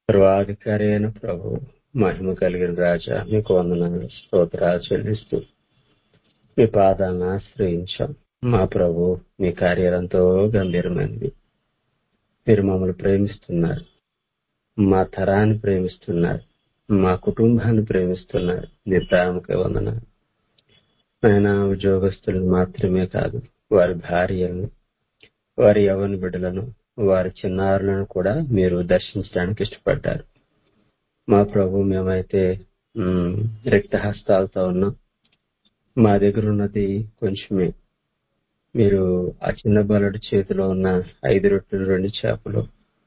సర్వాధికారి అయిన ప్రభు మహిమ కలిగిన రాజా మీకు వందనాలు స్తోత్రాలు చెల్లిస్తూ మీ పాదాలను ఆశ్రయించాం మా ప్రభు మీ కార్యాలంతో గంభీరమైనది మీరు మమ్మల్ని ప్రేమిస్తున్నారు మా తరాన్ని ప్రేమిస్తున్నారు మా కుటుంబాన్ని ప్రేమిస్తున్నారు మీ ప్రేమకే వందనాలు ఆయన ఉద్యోగస్తులను మాత్రమే కాదు వారి భార్యలను వారి యవన బిడ్డలను వారి చిన్నారులను కూడా మీరు దర్శించడానికి ఇష్టపడ్డారు మా ప్రభు మేమైతే ఉమ్, రిక్త హస్తాలతో ఉన్నాం మా దగ్గర ఉన్నది కొంచెమే మీరు ఆ చిన్న బాలుడి చేతిలో ఉన్న ఐదు రొట్టెలు రెండు చేపలు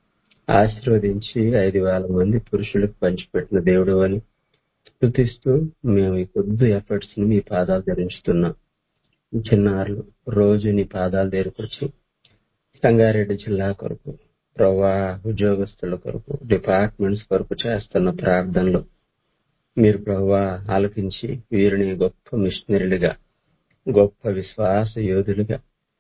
ఆశీర్వదించి ఐదు వేల మంది పురుషులకు పంచిపెట్టిన దేవుడు అని స్థుతిస్తూ మేము ఈ కొద్ది ఎఫర్ట్స్ ని మీ పాదాలు ధరించుతున్నాం చిన్నారులు రోజు నీ పాదాలు దగ్గరకొచ్చి సంగారెడ్డి జిల్లా కొరకు ప్రవా ఉద్యోగస్తుల కొరకు డిపార్ట్మెంట్స్ కొరకు చేస్తున్న ప్రార్థనలు మీరు ప్రవ్వా ఆలకించి వీరిని గొప్ప మిషనరీలుగా గొప్ప విశ్వాస యోధులుగా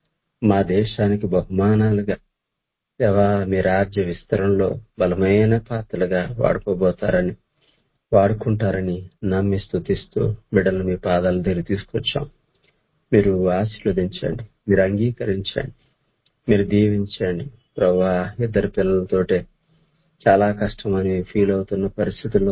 మా దేశానికి బహుమానాలుగా దేవా మీ రాజ్య విస్తరణలో బలమైన పాత్రలుగా వాడుకోబోతారని వాడుకుంటారని నమ్మి స్థుతిస్తూ బిడ్డలు మీ పాదాల దగ్గర తీసుకొచ్చాం మీరు ఆశీర్వదించండి మీరు అంగీకరించండి మీరు దీవించండి ప్రభా ఇద్దరు పిల్లలతోటే చాలా కష్టమని ఫీల్ అవుతున్న పరిస్థితుల్లో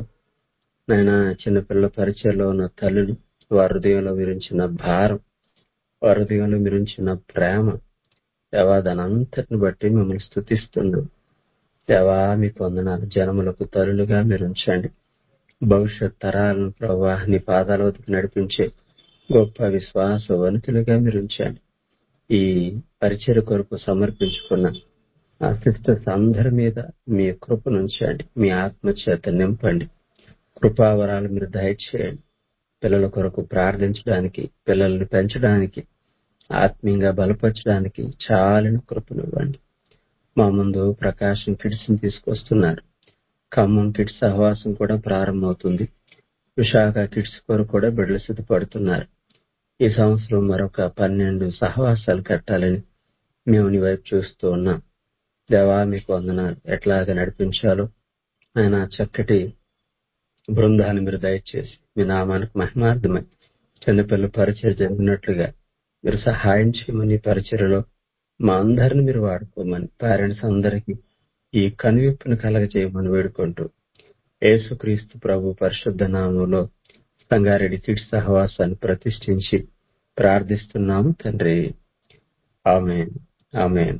నాయన చిన్నపిల్లల పరిచయంలో ఉన్న తల్లులు వారి హృదయంలో విరించిన భారం వారి హృదయంలో విరించిన ప్రేమ దేవా దాని అంతటిని బట్టి మిమ్మల్ని స్థుతిస్తున్నాం దేవా మీ పొందనాలు జనములకు తల్లులుగా మీరు ఉంచండి భవిష్యత్ తరాలను ప్రభా నీ పాదాల వద్దకు నడిపించే గొప్ప విశ్వాస వనితులుగా మీరు ఉంచండి ఈ పరిచయ కొరకు సమర్పించుకున్న ఆ సిస్టర్స్ అందరి మీద మీ కృపను ఉంచండి మీ ఆత్మ చేత నింపండి కృపావరాలు మీరు దయచేయండి పిల్లల కొరకు ప్రార్థించడానికి పిల్లల్ని పెంచడానికి ఆత్మీయంగా బలపరచడానికి చాలిన కృపనివ్వండి మా ముందు ప్రకాశం కిడ్స్ ని తీసుకొస్తున్నారు ఖమ్మం కిడ్స్ సహవాసం కూడా ప్రారంభమవుతుంది విశాఖ కిడ్స్ కొరకు కూడా బిడ్డలు సిద్ధపడుతున్నారు ఈ సంవత్సరం మరొక పన్నెండు సహవాసాలు కట్టాలని మేము నీ వైపు చూస్తూ ఉన్నాం దేవా మీకు వందనాలు ఎట్లాగా నడిపించాలో ఆయన చక్కటి బృందాన్ని మీరు దయచేసి మీ నామానికి మహిమార్థమై చిన్నపిల్లల పరిచయం జరిగినట్లుగా మీరు సహాయం చేయమని ఈ పరిచయలో మా అందరిని మీరు వాడుకోమని పేరెంట్స్ అందరికీ ఈ కనువిప్పును కలగజేయమని వేడుకుంటూ యేసుక్రీస్తు ప్రభు పరిశుద్ధ నామంలో సంగారెడ్డి కిడ్స్ సహవాసాన్ని ప్రతిష్ఠించి ప్రార్థిస్తున్నాము తండ్రి ఆమెన్ ఆమెన్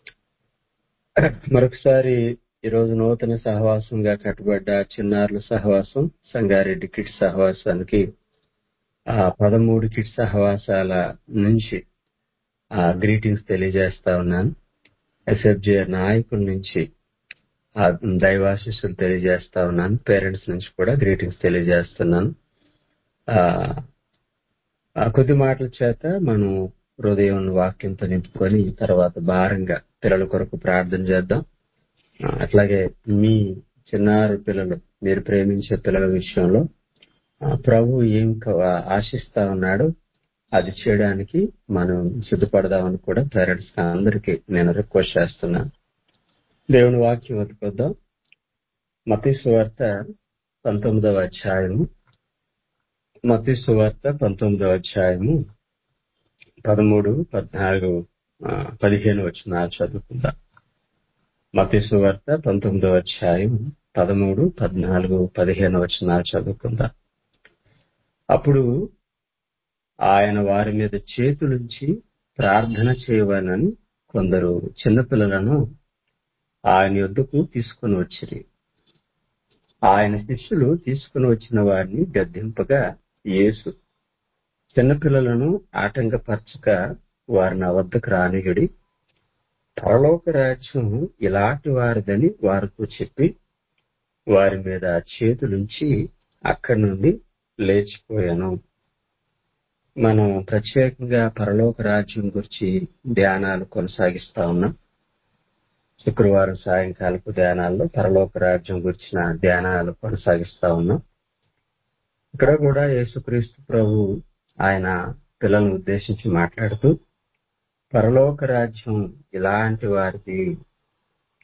మరొకసారి ఈరోజు నూతన సహవాసంగా కట్టబడ్డ చిన్నారుల సహవాసం సంగారెడ్డి కిడ్స్ సహవాసానికి ఆ పదమూడు కిడ్స్ సహవాసాల నుంచి ఆ గ్రీటింగ్స్ తెలియజేస్తా ఉన్నాను ఎస్ఎఫ్జే నాయకుల నుంచి ఆ దైవాశిస్సులు తెలియజేస్తా ఉన్నాను పేరెంట్స్ నుంచి కూడా గ్రీటింగ్స్ తెలియజేస్తున్నాను ఆ ఆ కొద్ది మాటల చేత మనం హృదయం వాక్యంతో నింపుకొని తర్వాత భారంగా పిల్లల కొరకు ప్రార్థన చేద్దాం ఆ, అట్లాగే మీ చిన్నారు పిల్లలు మీరు ప్రేమించే పిల్లల విషయంలో ఆ, ప్రభు ఏం క- ఆశిస్తా ఉన్నాడో అది చేయడానికి మనం సిద్ధపడదామని కూడా పేరెంట్స్ అందరికీ నేను రిక్వెస్ట్ చేస్తున్నాను దేవుని వాక్యం వద్దకొద్దాం మతీ సువార్త పంతొమ్మిదవ అధ్యాయము మతీ సువార్త పంతొమ్మిదవ అధ్యాయము పదమూడు పద్నాలుగు ఆ, పదిహేను వచ్చిన చదువుకుందాం మతీ సువార్త పంతొమ్మిదవ అధ్యాయం పదమూడు పద్నాలుగు పదిహేను వచ్చిన చదువుకుందాం అప్పుడు ఆయన వారి మీద చేతులుంచి ప్రార్థన చేయవాలని కొందరు చిన్నపిల్లలను ఆయన యొద్దకు తీసుకుని వచ్చిరి ఆయన శిష్యులు తీసుకుని వచ్చిన వారిని గద్దింపగా యేసు చిన్నపిల్లలను ఆటంకపరచక వారిని నా వద్దకు రానియుడి పరలోక రాజ్యం ఇలాంటి వారిదని వారితో చెప్పి వారి మీద చేతులుంచి అక్కడి నుండి లేచిపోయాను మనం ప్రత్యేకంగా పరలోక రాజ్యం గురించి ధ్యానాలు కొనసాగిస్తా ఉన్నాం శుక్రవారం సాయంకాలపు ధ్యానాల్లో పరలోక రాజ్యం గురించిన ధ్యానాలు కొనసాగిస్తా ఉన్నాం ఇక్కడ కూడా యేసుక్రీస్తు ప్రభు ఆయన పిల్లలను ఉద్దేశించి మాట్లాడుతూ పరలోక రాజ్యం ఇలాంటి వారిది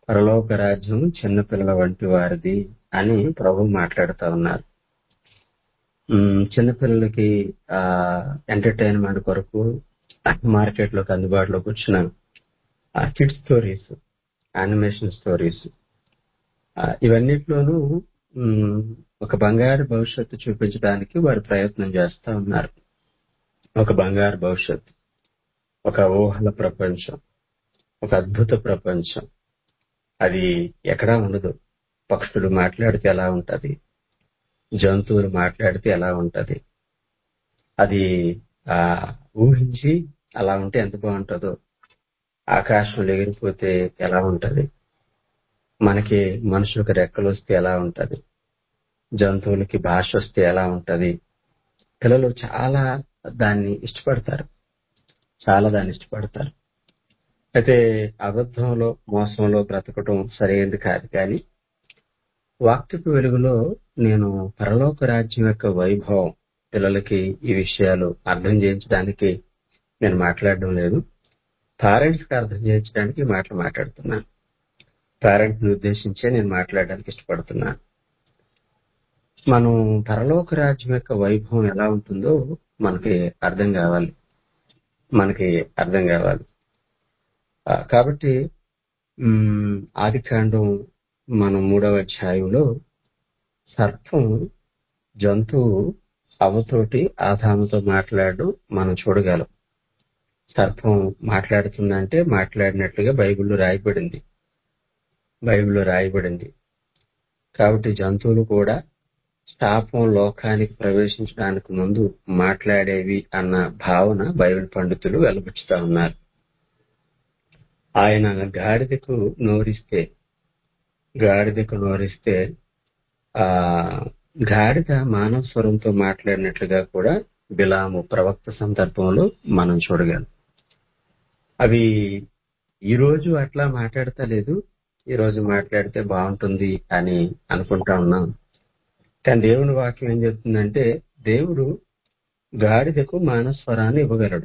పరలోక రాజ్యం చిన్నపిల్లల వంటి వారిది అని ప్రభు మాట్లాడుతూ ఉన్నారు ఉమ్, చిన్నపిల్లలకి ఆ ఎంటర్టైన్మెంట్ కొరకు మార్కెట్ లోకి అందుబాటులోకి వచ్చిన కిడ్ స్టోరీస్ యానిమేషన్ స్టోరీస్ ఇవన్నిట్లోనూ ఉమ్, ఒక బంగారు భవిష్యత్తు చూపించడానికి వారు ప్రయత్నం చేస్తా ఉన్నారు ఒక బంగారు భవిష్యత్తు ఒక ఊహల ప్రపంచం ఒక అద్భుత ప్రపంచం అది ఎక్కడా ఉండదు పక్షులు మాట్లాడితే ఎలా ఉంటది జంతువులు మాట్లాడితే ఎలా ఉంటది అది ఆ ఊహించి అలా ఉంటే ఎంత బాగుంటుందో ఆకాశంలో ఎగిరిపోతే ఎలా ఉంటది మనకి మనుషులకు రెక్కలు వస్తే ఎలా ఉంటది జంతువులకి భాష వస్తే ఎలా ఉంటది పిల్లలు చాలా దాన్ని ఇష్టపడతారు చాలా దాన్ని ఇష్టపడతారు అయితే అబద్ధంలో మోసంలో బ్రతకటం సరైనది కాదు కానీ వాక్యపు వెలుగులో నేను పరలోక రాజ్యం యొక్క వైభవం పిల్లలకి ఈ విషయాలు అర్థం చేయించడానికి నేను మాట్లాడడం లేదు పేరెంట్స్ కి అర్థం చేయించడానికి ఈ మాటలు మాట్లాడుతున్నాను పేరెంట్స్ ని ఉద్దేశించే నేను మాట్లాడడానికి ఇష్టపడుతున్నాను మనం పరలోక రాజ్యం యొక్క వైభవం ఎలా ఉంటుందో మనకి అర్థం కావాలి మనకి అర్థం కావాలి ఆ, కాబట్టి ఆది కాండం మనం మూడవ అధ్యాయంలో సర్పం జంతువు అవతోటి ఆదాముతో మాట్లాడు మనం చూడగలం సర్పం మాట్లాడుతుందంటే మాట్లాడినట్లుగా బైబిల్లో రాయబడింది బైబిల్లో రాయబడింది కాబట్టి జంతువులు కూడా శాపం లోకానికి ప్రవేశించడానికి ముందు మాట్లాడేవి అన్న భావన బైబిల్ పండితులు వెలువచ్చుతా ఉన్నారు ఆయన గాడిదకు నోరిస్తే గాడిదకు నోరిస్తే ఆ గాడిద మానవ స్వరంతో మాట్లాడినట్లుగా కూడా బిలాము ప్రవక్త సందర్భంలో మనం చూడగలం అవి ఈ రోజు అట్లా మాట్లాడతా లేదు ఈ రోజు మాట్లాడితే బాగుంటుంది అని అనుకుంటా ఉన్నాం కానీ దేవుని వాక్యం ఏం చెప్తుందంటే దేవుడు గాడిదకు మానవ స్వరాన్ని ఇవ్వగలడు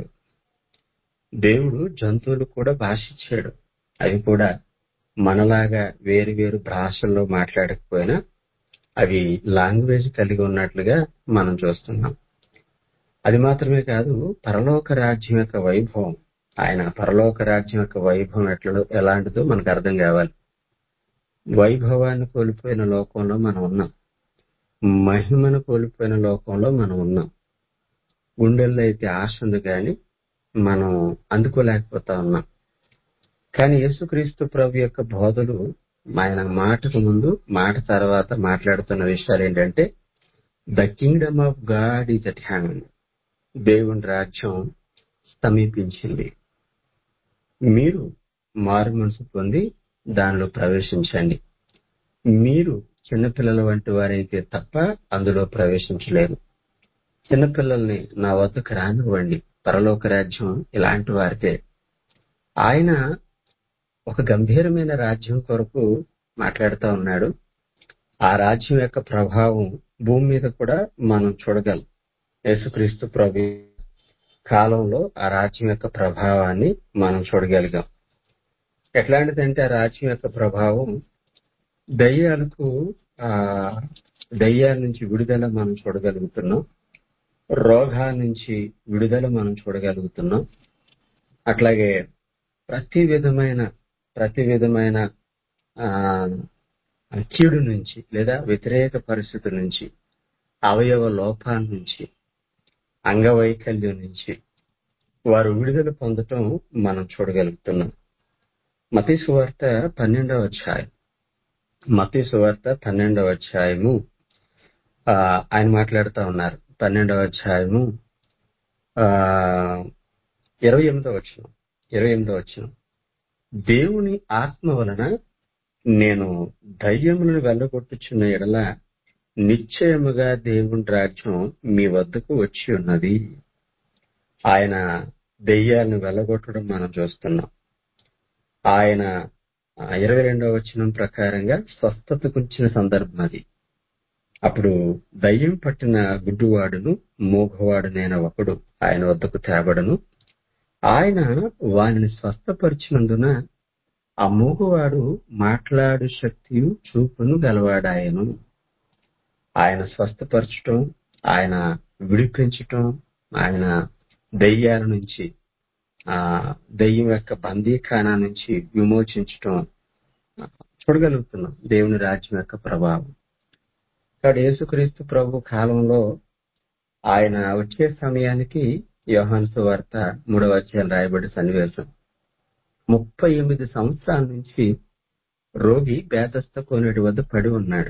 దేవుడు జంతువులకు కూడా భాష ఇచ్చాడు అవి కూడా మనలాగా వేరు వేరు భాషల్లో మాట్లాడకపోయినా అవి లాంగ్వేజ్ కలిగి ఉన్నట్లుగా మనం చూస్తున్నాం అది మాత్రమే కాదు పరలోక రాజ్యం యొక్క వైభవం ఆయన పరలోక రాజ్యం యొక్క వైభవం ఎట్లా ఎలాంటిదో మనకు అర్థం కావాలి వైభవాన్ని కోల్పోయిన లోకంలో మనం ఉన్నాం మహిమను కోల్పోయిన లోకంలో మనం ఉన్నాం గుండెల్లో అయితే ఆశ ఉంది కానీ మనం అందుకోలేకపోతా ఉన్నాం కానీ యేసుక్రీస్తు ప్రభు యొక్క బోధలు ఆయన మాటకు ముందు మాట తర్వాత మాట్లాడుతున్న విషయాలు ఏంటంటే the kingdom of God is at hand దేవుని రాజ్యం సమీపించింది మీరు మారు మనసు పొంది దానిలో ప్రవేశించండి మీరు చిన్నపిల్లల వంటి వారైతే తప్ప అందులో ప్రవేశించలేరు చిన్నపిల్లల్ని నా వద్దకు రానివ్వండి పరలోక రాజ్యం ఇలాంటి వారికే ఆయన ఒక గంభీరమైన రాజ్యం కొరకు మాట్లాడుతూ ఉన్నాడు ఆ రాజ్యం యొక్క ప్రభావం భూమి మీద కూడా మనం చూడగలం యేసుక్రీస్తు ప్రభు కాలంలో ఆ రాజ్యం యొక్క ప్రభావాన్ని మనం చూడగలిగాం ఎట్లాంటిదంటే ఆ రాజ్యం యొక్క ప్రభావం దయ్యాలకు ఆ దయ్యాల నుంచి విడుదల మనం చూడగలుగుతున్నాం రోగాల నుంచి విడుదల మనం చూడగలుగుతున్నాం అట్లాగే ప్రతి విధమైన ప్రతి విధమైన ఆ కీడు నుంచి లేదా వ్యతిరేక పరిస్థితుల నుంచి అవయవ లోపాల నుంచి అంగవైకల్యం నుంచి వారు విడుదల పొందటం మనం చూడగలుగుతున్నాం మతీ సువార్త పన్నెండవ అధ్యాయం మతీ సువార్త పన్నెండవ అధ్యాయము ఆ, ఆయన మాట్లాడుతూ ఉన్నారు పన్నెండవ అధ్యాయము ఆ ఇరవై ఎనిమిదవ వచ్చిన ఇరవై ఎనిమిదవ వచ్చిన దేవుని ఆత్మ వలన నేను దయ్యములను వెళ్ళగొట్టుచున్న ఎడల నిశ్చయముగా దేవుని రాజ్యం మీ వద్దకు వచ్చి ఉన్నది ఆయన దెయ్యాలను వెళ్ళగొట్టడం మనం చూస్తున్నాం ఆయన ఇరవై రెండవ వచనం ప్రకారంగా స్వస్థత గురించిన సందర్భం అది అప్పుడు దయ్యం పట్టిన గుడ్డువాడును మూగవాడునైన ఒకడు ఆయన వద్దకు తేబడను ఆయన వానిని స్వస్థపరిచినందున ఆ మూగువాడు మాట్లాడు శక్తియు చూపును గలవాడాయను ఆయన స్వస్థపరచటం ఆయన విడిపించటం ఆయన దెయ్యాల నుంచి ఆ దెయ్యం యొక్క బందీఖానా నుంచి విమోచించటం చూడగలుగుతున్నాం దేవుని రాజ్యం యొక్క ప్రభావం కాబట్టి యేసుక్రీస్తు ప్రభు కాలంలో ఆయన వచ్చే సమయానికి యోహాను సువార్త మూడవ అధ్యాయం రాయబడి సన్నివేశం ముప్పై ఎనిమిది సంవత్సరాల నుంచి రోగి బేతస్థ కోనేటి వద్ద పడి ఉన్నాడు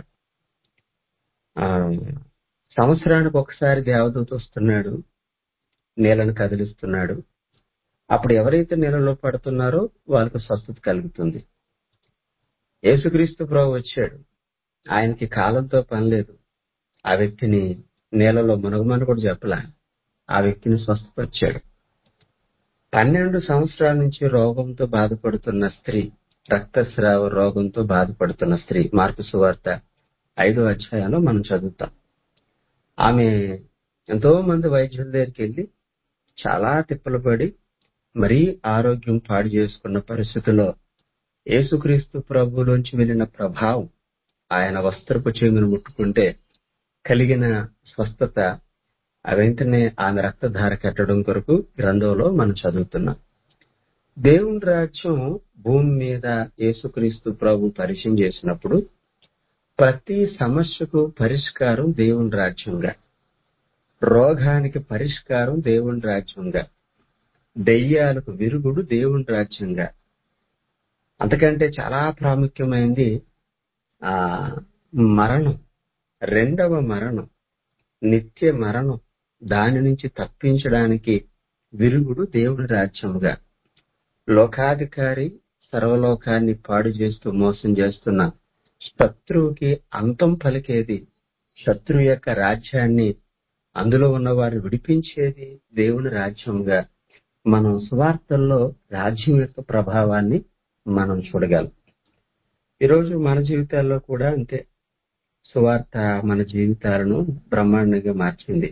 ఆ సంవత్సరానికి ఒకసారి దేవదూత వస్తున్నాడు నీళ్ళను కదిలిస్తున్నాడు అప్పుడు ఎవరైతే నీళ్ళలో పడుతున్నారో వాళ్ళకు స్వస్థత కలుగుతుంది యేసుక్రీస్తు ప్రభు వచ్చాడు ఆయనకి కాలంతో పని లేదు ఆ వ్యక్తిని నీళ్ళలో మునగమని కూడా చెప్పలా ఆ వ్యక్తిని స్వస్థపరిచాడు పన్నెండు సంవత్సరాల నుంచి రోగంతో బాధపడుతున్న స్త్రీ రక్తస్రావ రోగంతో బాధపడుతున్న స్త్రీ మార్పు సువార్త ఐదో అధ్యాయంలో మనం చదువుతాం ఆమె ఎంతో మంది వైద్యుల దగ్గరికి వెళ్ళి చాలా తిప్పలు పడి మరీ ఆరోగ్యం పాడు చేసుకున్న పరిస్థితుల్లో యేసుక్రీస్తు ప్రభులోంచి వెళ్ళిన ప్రభావం ఆయన వస్త్రపు చెంగును ముట్టుకుంటే కలిగిన స్వస్థత ఆ వెంటనే ఆమె రక్తధార కట్టడం కొరకు గ్రంథంలో మనం చదువుతున్నాం దేవుని రాజ్యం భూమి మీద యేసుక్రీస్తు ప్రభు పరిచయం చేసినప్పుడు ప్రతి సమస్యకు పరిష్కారం దేవుని రాజ్యంగా రోగానికి పరిష్కారం దేవుని రాజ్యంగా దెయ్యాలకు విరుగుడు దేవుని రాజ్యంగా అంతకంటే చాలా ప్రాముఖ్యమైనది ఆ మరణం రెండవ మరణం నిత్య మరణం దాని నుంచి తప్పించడానికి విరుగుడు దేవుని రాజ్యముగా లోకాధికారి సర్వలోకాన్ని పాడు చేస్తూ మోసం చేస్తున్న శత్రువుకి అంతం పలికేది శత్రువు యొక్క రాజ్యాన్ని అందులో ఉన్న వారు విడిపించేది దేవుని రాజ్యంగా మనం సువార్తల్లో రాజ్యం యొక్క ప్రభావాన్ని మనం చూడగలం ఈరోజు మన జీవితాల్లో కూడా అంతే సువార్త మన జీవితాలను బ్రహ్మాండంగా మార్చింది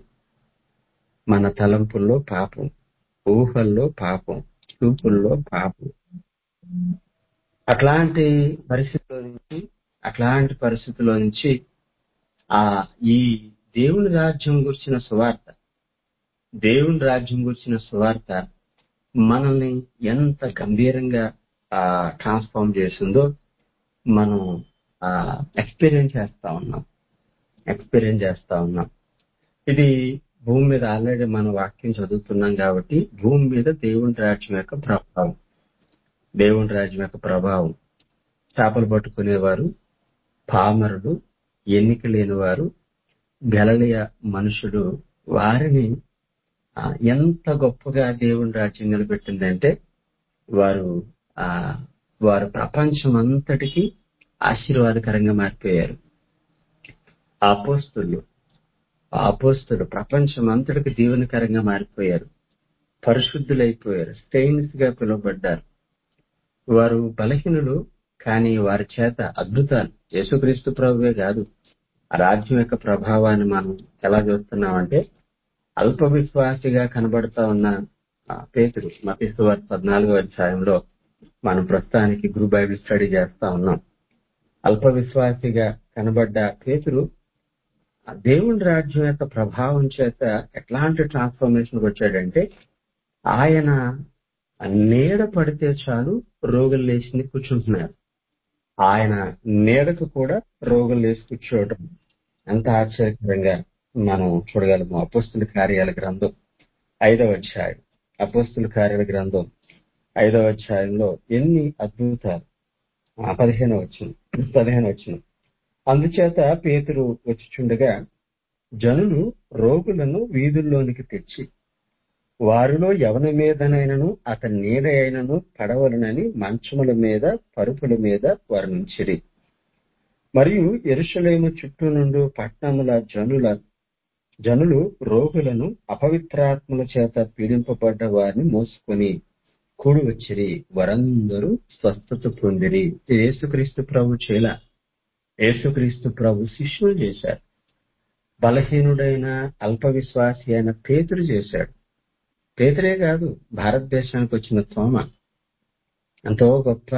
మన తలంపుల్లో పాపం ఊహల్లో పాపం చూపుల్లో పాపం అట్లాంటి పరిస్థితుల నుంచి అట్లాంటి పరిస్థితుల నుంచి ఆ ఈ దేవుని రాజ్యం గురించిన సువార్త దేవుని రాజ్యం గురించిన సువార్త మనల్ని ఎంత గంభీరంగా ట్రాన్స్ఫార్మ్ చేసిందో మనం ఎక్స్పీరియన్స్ చేస్తా ఉన్నాం ఎక్స్పీరియన్స్ చేస్తా ఉన్నాం ఇది భూమి మీద ఆల్రెడీ మనం వాక్యం చదువుతున్నాం కాబట్టి భూమి మీద దేవుని రాజ్యం యొక్క ప్రభావం దేవుని రాజ్యం యొక్క ప్రభావం చేపలు పట్టుకునేవారు పామరుడు ఎన్నిక లేని వారు గలలియ మనుషుడు వారిని ఎంత గొప్పగా దేవుని రాజ్యం నిలబెట్టిందంటే వారు ఆ వారు ప్రపంచం అంతటికి ఆశీర్వాదకరంగా మారిపోయారు అపోస్తులు అపోస్తులు ప్రపంచం అంతటికి దీవెనకరంగా మారిపోయారు పరిశుద్ధులైపోయారు స్టెయిన్స్ గా పిలువబడ్డారు వారు బలహీనులు కానీ వారి చేత అద్భుతాలు యేసుక్రీస్తు ప్రభువే కాదు ఆ రాజ్యం యొక్క ప్రభావాన్ని మనం ఎలా చూస్తున్నామంటే అల్ప విశ్వాసిగా కనబడతా ఉన్న పేతురు మతీసు వారి పద్నాలుగో అధ్యాయంలో మనం ప్రస్తుతానికి గురు బైబిల్ స్టడీ చేస్తా ఉన్నాం అల్ప విశ్వాసిగా కనబడ్డ పేతురు దేవుని రాజ్యం యొక్క ప్రభావం చేత ఎట్లాంటి ట్రాన్స్ఫర్మేషన్ వచ్చాడంటే ఆయన నీడ పడితే చాలు రోగులు లేచి కూర్చుంటున్నారు ఆయన నీడకు కూడా రోగులు లేచి కూర్చోవడం ఎంత ఆశ్చర్యకరంగా మనం చూడగలము అపోస్తుల కార్యాల గ్రంథం ఐదవ అధ్యాయం అపోస్తుల కార్యాల గ్రంథం ఐదవ అధ్యాయంలో ఎన్ని అద్భుతాలు పదిహేను వచ్చిన పదిహేను వచ్చిన అందుచేత పేతురు వచ్చిచుండగా జనులు రోగులను వీధుల్లోనికి తెచ్చి వారిలో ఎవరి మీదనైనను అతని నీడ అయినను పడవలనని మంచముల మీద పరుపుల మీద వర్ణించిరి మరియు ఎరుషలేము చుట్టూ నుండి పట్టణముల జనుల జనులు రోగులను అపవిత్రాత్మల చేత పీడింపబడ్డ వారిని మోసుకొని కూడి వచ్చిరి వరందరూ స్వస్థత పొందిరి యేసుక్రీస్తు ప్రభు చేల యేసుక్రీస్తు ప్రభు శిష్యులు చేశారు బలహీనుడైన అల్ప విశ్వాసి అయిన పేతురు చేశాడు పేతురే కాదు భారతదేశానికి వచ్చిన తోమ ఎంతో గొప్ప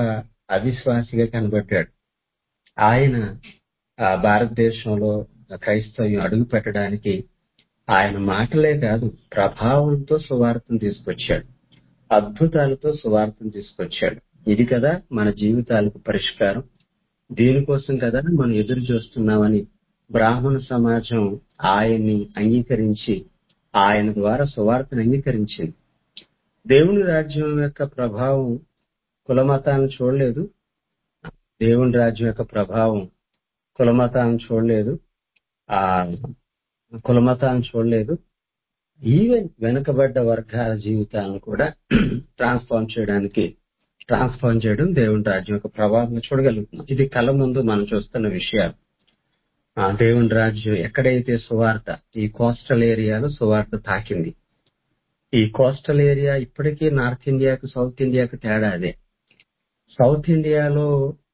అవిశ్వాసిగా కనబడ్డాడు ఆయన ఆ భారతదేశంలో క్రైస్తవ్యం అడుగు పెట్టడానికి ఆయన మాటలే కాదు ప్రభావంతో సువార్తను తీసుకొచ్చాడు అద్భుతాలతో సువార్తను తీసుకొచ్చాడు ఇది కదా మన జీవితాలకు పరిష్కారం దీనికోసం కదా మనం ఎదురు చూస్తున్నామని బ్రాహ్మణ సమాజం ఆయన్ని అంగీకరించి ఆయన ద్వారా సువార్తను అంగీకరించింది దేవుని రాజ్యం యొక్క ప్రభావం కులమతాన్ని చూడలేదు దేవుని రాజ్యం యొక్క ప్రభావం కులమతాన్ని చూడలేదు ఆ కులమతాన్ని చూడలేదు ఈవెన్ వెనుకబడ్డ వర్గాల జీవితాలను కూడా ట్రాన్స్ఫార్మ్ చేయడానికి ట్రాన్స్ఫార్మ్ చేయడం దేవుని రాజ్యం యొక్క ప్రభావం చూడగలుగుతున్నాం ఇది కళ్ళ ముందు మనం చూస్తున్న విషయాలు ఆ దేవుని రాజ్యం ఎక్కడైతే సువార్త ఈ కోస్టల్ ఏరియాలో సువార్త తాకింది ఈ కోస్టల్ ఏరియా ఇప్పటికీ నార్త్ ఇండియాకు సౌత్ ఇండియాకు తేడా అదే సౌత్ ఇండియాలో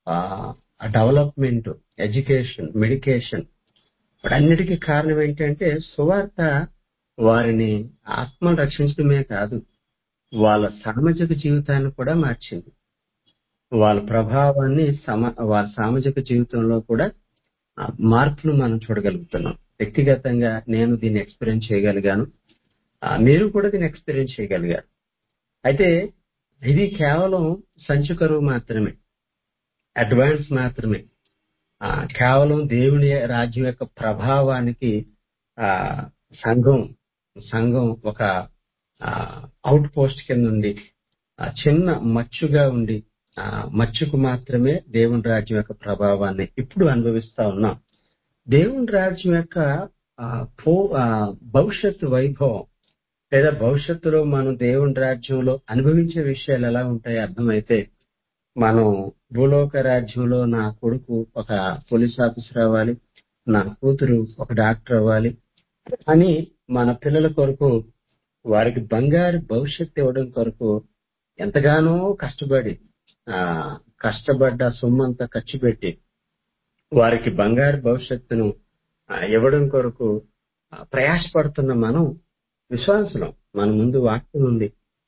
డెవలప్మెంట్ ఎడ్యుకేషన్ మెడికేషన్ అన్నిటికీ కారణం ఏంటంటే సువార్త వారిని ఆత్మను రక్షించడమే కాదు వాళ్ళ సామాజిక జీవితాన్ని కూడా మార్చింది వాళ్ళ ప్రభావాన్ని సమ వాళ్ళ సామాజిక జీవితంలో కూడా ఆ మార్పును మనం చూడగలుగుతున్నాం వ్యక్తిగతంగా నేను దీన్ని ఎక్స్పీరియన్స్ చేయగలిగాను ఆ, మీరు కూడా దీన్ని ఎక్స్పీరియన్స్ చేయగలిగారు అయితే ఇది కేవలం సంచుకరువు మాత్రమే అడ్వాన్స్ మాత్రమే ఆ, కేవలం దేవుని రాజ్యం యొక్క ప్రభావానికి ఆ సంఘం సంఘం ఒక అవుట్ పోస్ట్ కింద ఉండి ఆ, చిన్న మచ్చుగా ఉండి ఆ మచ్చుకు మాత్రమే దేవుని రాజ్యం యొక్క ప్రభావాన్ని ఇప్పుడు అనుభవిస్తా ఉన్నాం దేవుని రాజ్యం యొక్క ఆ, పో ఆ, భవిష్యత్తు వైభవం లేదా భవిష్యత్తులో మనం దేవుని రాజ్యంలో అనుభవించే విషయాలు ఎలా ఉంటాయో అర్థమైతే మనం భూలోక రాజ్యంలో నా కొడుకు ఒక పోలీస్ ఆఫీసర్ అవ్వాలి నా కూతురు ఒక డాక్టర్ అవ్వాలి అని మన పిల్లల కొరకు వారికి బంగారు భవిష్యత్తు ఇవ్వడం కొరకు ఎంతగానో కష్టపడి ఆ కష్టపడ్డ సొమ్మంతా ఖర్చు పెట్టి వారికి బంగారు భవిష్యత్తును ఆ, ఇవ్వడం కొరకు ఆ, ప్రయాసపడుతున్న మనం విశ్వాసులం మన ముందు వాక్యం ఉంది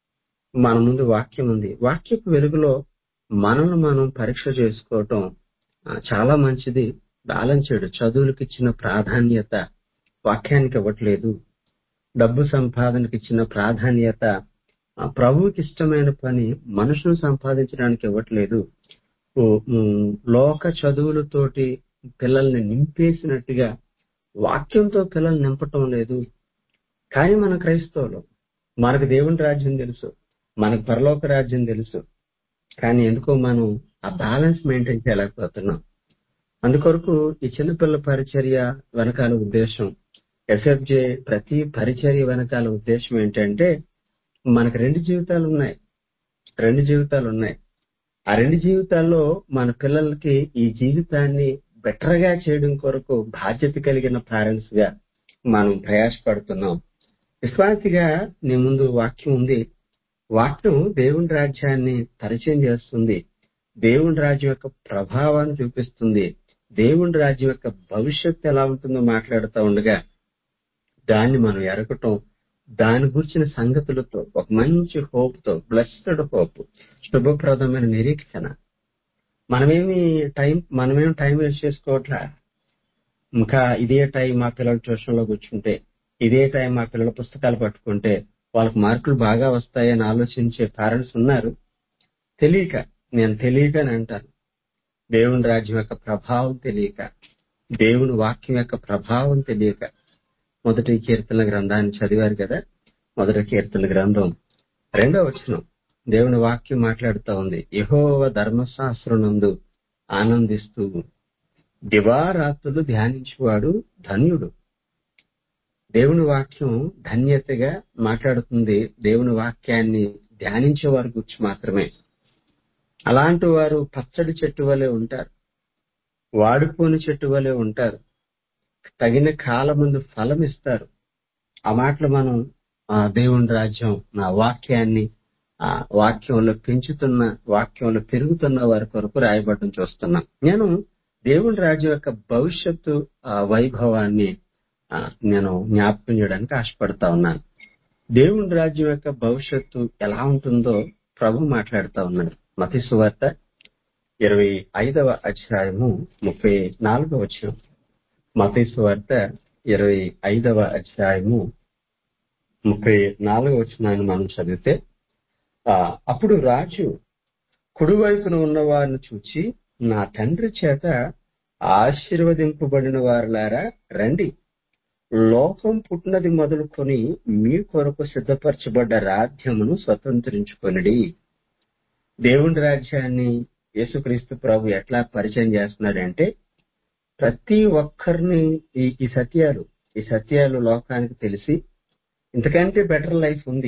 మన ముందు వాక్యం ఉంది వాక్యపు వెలుగులో మనల్ని మనం పరీక్ష చేసుకోవటం ఆ, చాలా మంచిది బాలంచాడు చదువులకు ఇచ్చిన ప్రాధాన్యత వాక్యానికి ఇవ్వట్లేదు డబ్బు సంపాదనకి ఇచ్చిన ప్రాధాన్యత ఆ, ప్రభువుకి ఇష్టమైన పని మనుషులు సంపాదించడానికి ఇవ్వట్లేదు ఓ, ఉమ్, లోక చదువులతోటి పిల్లల్ని నింపేసినట్టుగా వాక్యంతో పిల్లల్ని నింపటం లేదు కానీ మన క్రైస్తవులు మనకు దేవుని రాజ్యం తెలుసు మనకు పరలోక రాజ్యం తెలుసు కానీ ఎందుకో మనం ఆ బ్యాలెన్స్ మెయింటైన్ చేయలేకపోతున్నాం అందుకొరకు ఈ చిన్నపిల్లల పరిచర్య వెనకాల ఉద్దేశం ఎఫ్ఎఫ్జే ప్రతి పరిచర్య వెనకాల ఉద్దేశం ఏంటంటే మనకు రెండు జీవితాలు ఉన్నాయి రెండు జీవితాలు ఉన్నాయి ఆ రెండు జీవితాల్లో మన పిల్లలకి ఈ జీవితాన్ని బెటర్ గా చేయడం కొరకు బాధ్యత కలిగిన పేరెంట్స్ గా మనం ప్రయాసపడుతున్నాం విశ్వాసిగా నీ ముందు వాక్యం ఉంది వాక్యం దేవుని రాజ్యాన్ని పరిచయం చేస్తుంది దేవుని రాజ్యం యొక్క ప్రభావాన్ని చూపిస్తుంది దేవుని రాజ్యం యొక్క భవిష్యత్తు ఎలా ఉంటుందో మాట్లాడుతూ ఉండగా దాన్ని మనం ఎరగటం దాని గురించిన సంగతులతో ఒక మంచి హోప్ తో బ్లెస్డ్ హోప్ శుభప్రదమైన నిరీక్షణ మనమేమి టైం మనమేమి టైం వేస్ట్ చేసుకోవట్లా ఇంకా ఇదే టైం మా పిల్లల ట్యూషన్ లో కూర్చుంటే ఇదే టైం మా పిల్లల పుస్తకాలు పట్టుకుంటే వాళ్ళకి మార్కులు బాగా వస్తాయని ఆలోచించే పేరెంట్స్ ఉన్నారు తెలియక నేను తెలియక అని అంటాను దేవుని రాజ్యం యొక్క ప్రభావం తెలియక దేవుని వాక్యం యొక్క ప్రభావం తెలియక మొదటి కీర్తన గ్రంథాన్ని చదివారు కదా మొదటి కీర్తన గ్రంథం రెండో వచనం దేవుని వాక్యం మాట్లాడుతూ ఉంది యహోవ ధర్మశాస్త్రనందు ఆనందిస్తూ దివారాత్రులు ధ్యానించేవాడు ధన్యుడు దేవుని వాక్యం ధన్యతగా మాట్లాడుతుంది దేవుని వాక్యాన్ని ధ్యానించే వారి గురించి మాత్రమే అలాంటి వారు పచ్చడి చెట్టు వలె ఉంటారు వాడిపోని చెట్టు వలె ఉంటారు తగిన కాలం ముందు ఫలం ఇస్తారు ఆ మాటలు మనం ఆ దేవుని రాజ్యం నా వాక్యాన్ని ఆ వాక్యంలో పెంచుతున్న వాక్యంలో పెరుగుతున్న వారి కొరకు రాయబడడం చూస్తున్నాం నేను దేవుని రాజ్యం యొక్క భవిష్యత్తు ఆ వైభవాన్ని ఆ, నేను జ్ఞాపకం చేయడానికి ఆశపడతా ఉన్నాను దేవుని రాజ్యం యొక్క భవిష్యత్తు ఎలా ఉంటుందో ప్రభు మాట్లాడుతా ఉన్నాడు మతి సువార్త ఇరవై ఐదవ అధ్యాయము ముప్పై నాలుగవ వచ్చిన మతీసు వార్త ఇరవై ఐదవ అధ్యాయము ముప్పై నాలుగవ వచ్చినాన్ని మనం చదివితే ఆ అప్పుడు రాజు కుడివైపున ఉన్న వారిని చూచి నా తండ్రి చేత ఆశీర్వదింపబడిన వారులారా రండి లోకం పుట్టినది మొదలుకొని మీ కొరకు సిద్ధపరచబడ్డ రాజ్యమును స్వతంత్రించుకొనిడి దేవుని రాజ్యాన్ని యేసుక్రీస్తు ప్రభు ఎట్లా పరిచయం చేస్తున్నాడంటే ప్రతి ఒక్కరిని ఈ ఈ సత్యాలు ఈ సత్యాలు లోకానికి తెలిసి ఇంతకంటే బెటర్ లైఫ్ ఉంది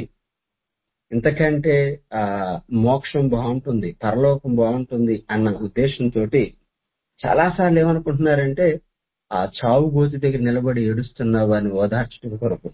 ఇంతకంటే ఆ మోక్షం బాగుంటుంది పరలోకం బాగుంటుంది అన్న ఉద్దేశంతో చాలాసార్లు ఏమనుకుంటున్నారంటే ఆ చావు గోతి దగ్గర నిలబడి ఏడుస్తున్నావు అని ఓదార్చడం కొరకు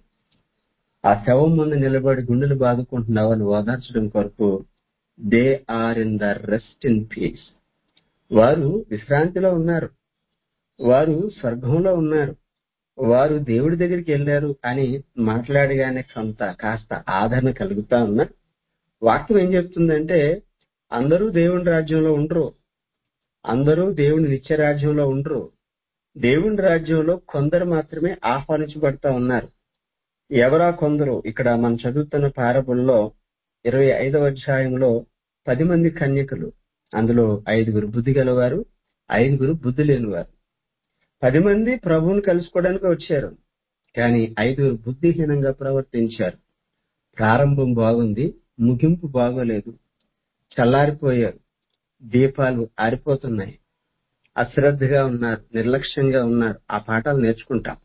ఆ శవం ముందు నిలబడి గుండెలు బాదుకుంటున్నావు అని ఓదార్చడం కొరకు they are in the rest in peace వారు విశ్రాంతిలో ఉన్నారు వారు స్వర్గంలో ఉన్నారు వారు దేవుడి దగ్గరికి వెళ్ళారు అని మాట్లాడగానే కొంత కాస్త ఆదరణ కలుగుతా ఉన్నా వాక్యం ఏం చెప్తుందంటే అందరూ దేవుని రాజ్యంలో ఉండరు అందరూ దేవుని నిత్య రాజ్యంలో ఉండరు దేవుని రాజ్యంలో కొందరు మాత్రమే ఆహ్వానించబడతా ఉన్నారు ఎవరా కొందరు ఇక్కడ మనం చదువుతున్న పారబుల్లో ఇరవై ఐదవ అధ్యాయంలో పది మంది కన్యకలు అందులో ఐదుగురు బుద్ధి గలవారు ఐదుగురు బుద్ధి లేనివారు పది మంది ప్రభువుని కలుసుకోవడానికి వచ్చారు కానీ ఐదుగురు బుద్ధిహీనంగా ప్రవర్తించారు ప్రారంభం బాగుంది ముగింపు బాగోలేదు చల్లారిపోయారు దీపాలు ఆరిపోతున్నాయి అశ్రద్ధగా ఉన్నారు నిర్లక్ష్యంగా ఉన్నారు ఆ పాఠాలు నేర్చుకుంటాం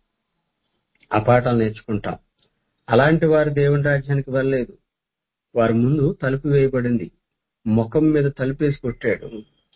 ఆ పాఠాలు నేర్చుకుంటాం అలాంటి వారు దేవుని రాజ్యానికి వెళ్ళలేదు వారి ముందు తలుపు వేయబడింది ముఖం మీద తలుపేసి కొట్టాడు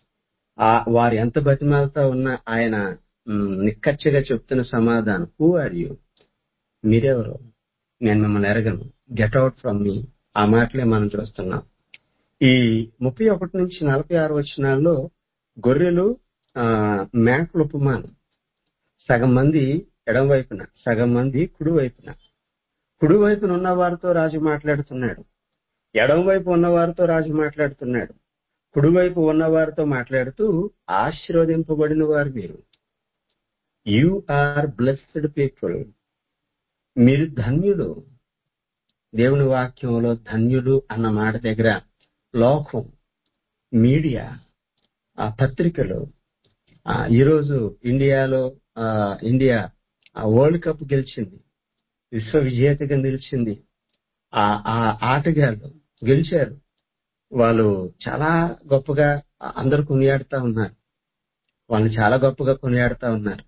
ఆ వారు ఎంత బతిమాలతో ఉన్నా ఆయన మ్, నిక్కచ్చిగా చెప్తున్న సమాధానం హూ ఆర్ యూ మీరెవరు నేను మిమ్మల్ని ఎరగను గెట్ అవుట్ ఫ్రమ్ మీ ఆ మాటలే మనం చూస్తున్నాం ఈ ముప్పై ఒకటి నుంచి నలభై ఆరు వచనాల్లో గొర్రెలు ఆ మేకల ఉపమానం సగం మంది ఎడం వైపున సగం మంది కుడి వైపున కుడి వైపున ఉన్న వారితో రాజు మాట్లాడుతున్నాడు ఎడం వైపు ఉన్న వారితో రాజు మాట్లాడుతున్నాడు కుడివైపు ఉన్న వారితో మాట్లాడుతూ ఆశీర్వదింపబడిన వారు మీరు యు ఆర్ బ్లెస్డ్ పీపుల్ మీరు ధన్యులు దేవుని వాక్యంలో ధన్యులు అన్న మాట దగ్గర లోకం మీడియా ఆ పత్రికలు ఆ, ఈరోజు ఇండియాలో ఆ, ఇండియా ఆ వరల్డ్ కప్ గెలిచింది విశ్వ విజేతగా నిలిచింది ఆ ఆ ఆటగాళ్ళు గెలిచారు వాళ్ళు చాలా గొప్పగా అందరు కొనియాడుతా ఉన్నారు వాళ్ళని చాలా గొప్పగా కొనియాడుతా ఉన్నారు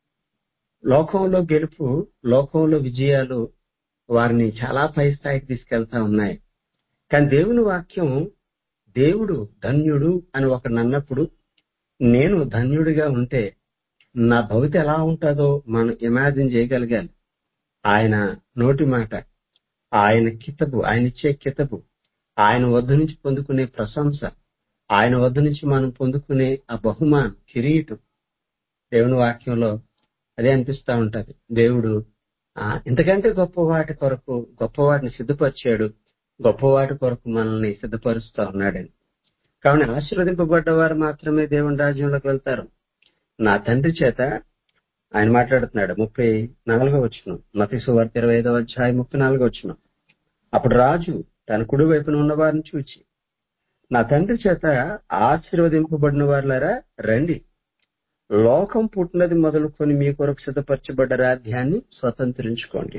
లోకంలో గెలుపు లోకంలో విజయాలు వారిని చాలా పై స్థాయికి తీసుకెళ్తా ఉన్నాయి కానీ దేవుని వాక్యం దేవుడు ధన్యుడు అని ఒకడు అన్నప్పుడు నేను ధన్యుడిగా ఉంటే నా భవిత ఎలా ఉంటుందో మనం ఇమాజిన్ చేయగలగాలి ఆయన నోటి మాట ఆయన కితబు ఆయన ఇచ్చే కితబు ఆయన వద్ద నుంచి పొందుకునే ప్రశంస ఆయన వద్ద నుంచి మనం పొందుకునే ఆ బహుమానం కిరీటం దేవుని వాక్యంలో అదే అనిపిస్తా ఉంటది దేవుడు ఆ ఇంతకంటే గొప్ప వాటి కొరకు గొప్ప వాటిని సిద్ధపరిచాడు గొప్ప వాటి కొరకు మనల్ని సిద్ధపరుస్తా ఉన్నాడని కావున ఆశీర్వదింపబడ్డ వారు మాత్రమే దేవుని రాజ్యంలోకి వెళ్తారు నా తండ్రి చేత ఆయన మాట్లాడుతున్నాడు ముప్పై నాలుగో వచ్చిన మతి సువార్త ఇరవై ఐదవ అధ్యాయం ముప్పై నాలుగో వచ్చిన అప్పుడు రాజు తన కుడి వైపున ఉన్న వారిని చూచి నా తండ్రి చేత ఆశీర్వదింపబడిన వారులారా రండి లోకం పుట్టినది మొదలుకొని మీ కొరకు సిద్ధపరచబడ్డ రాజ్యాన్ని స్వతంత్రించుకోండి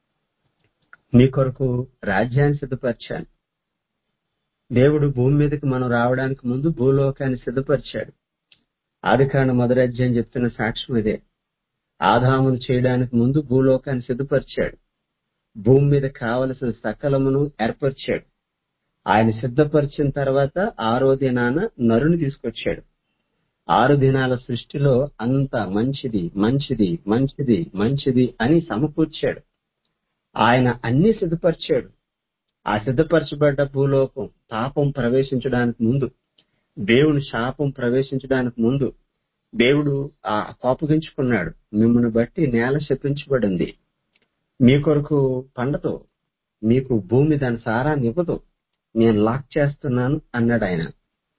మీ కొరకు రాజ్యాన్ని సిద్ధపరిచాను దేవుడు భూమి మీదకి మనం రావడానికి ముందు భూలోకాన్ని సిద్ధపరిచాడు ఆది కాండ మొదటి అధ్యాయం చెప్తున్న సాక్ష్యం ఇదే ఆదామును చేయడానికి ముందు భూలోకాన్ని సిద్ధపరిచాడు భూమి మీద కావలసిన సకలమును ఏర్పరిచాడు ఆయన సిద్ధపరిచిన తర్వాత ఆరో దినాన నరుని తీసుకొచ్చాడు ఆరు దినాల సృష్టిలో అంత మంచిది మంచిది మంచిది మంచిది అని సమకూర్చాడు ఆయన అన్ని సిద్ధపరిచాడు ఆ సిద్ధపరచబడ్డ భూలోకం పాపం ప్రవేశించడానికి ముందు దేవుని శాపం ప్రవేశించడానికి ముందు దేవుడు ఆ కోపగించుకున్నాడు మిమ్మల్ని బట్టి నేల శపించబడింది మీ కొరకు పండదు మీకు భూమి దాని సారాన్ని ఇవ్వదు నేను లాక్ చేస్తున్నాను అన్నాడు ఆయన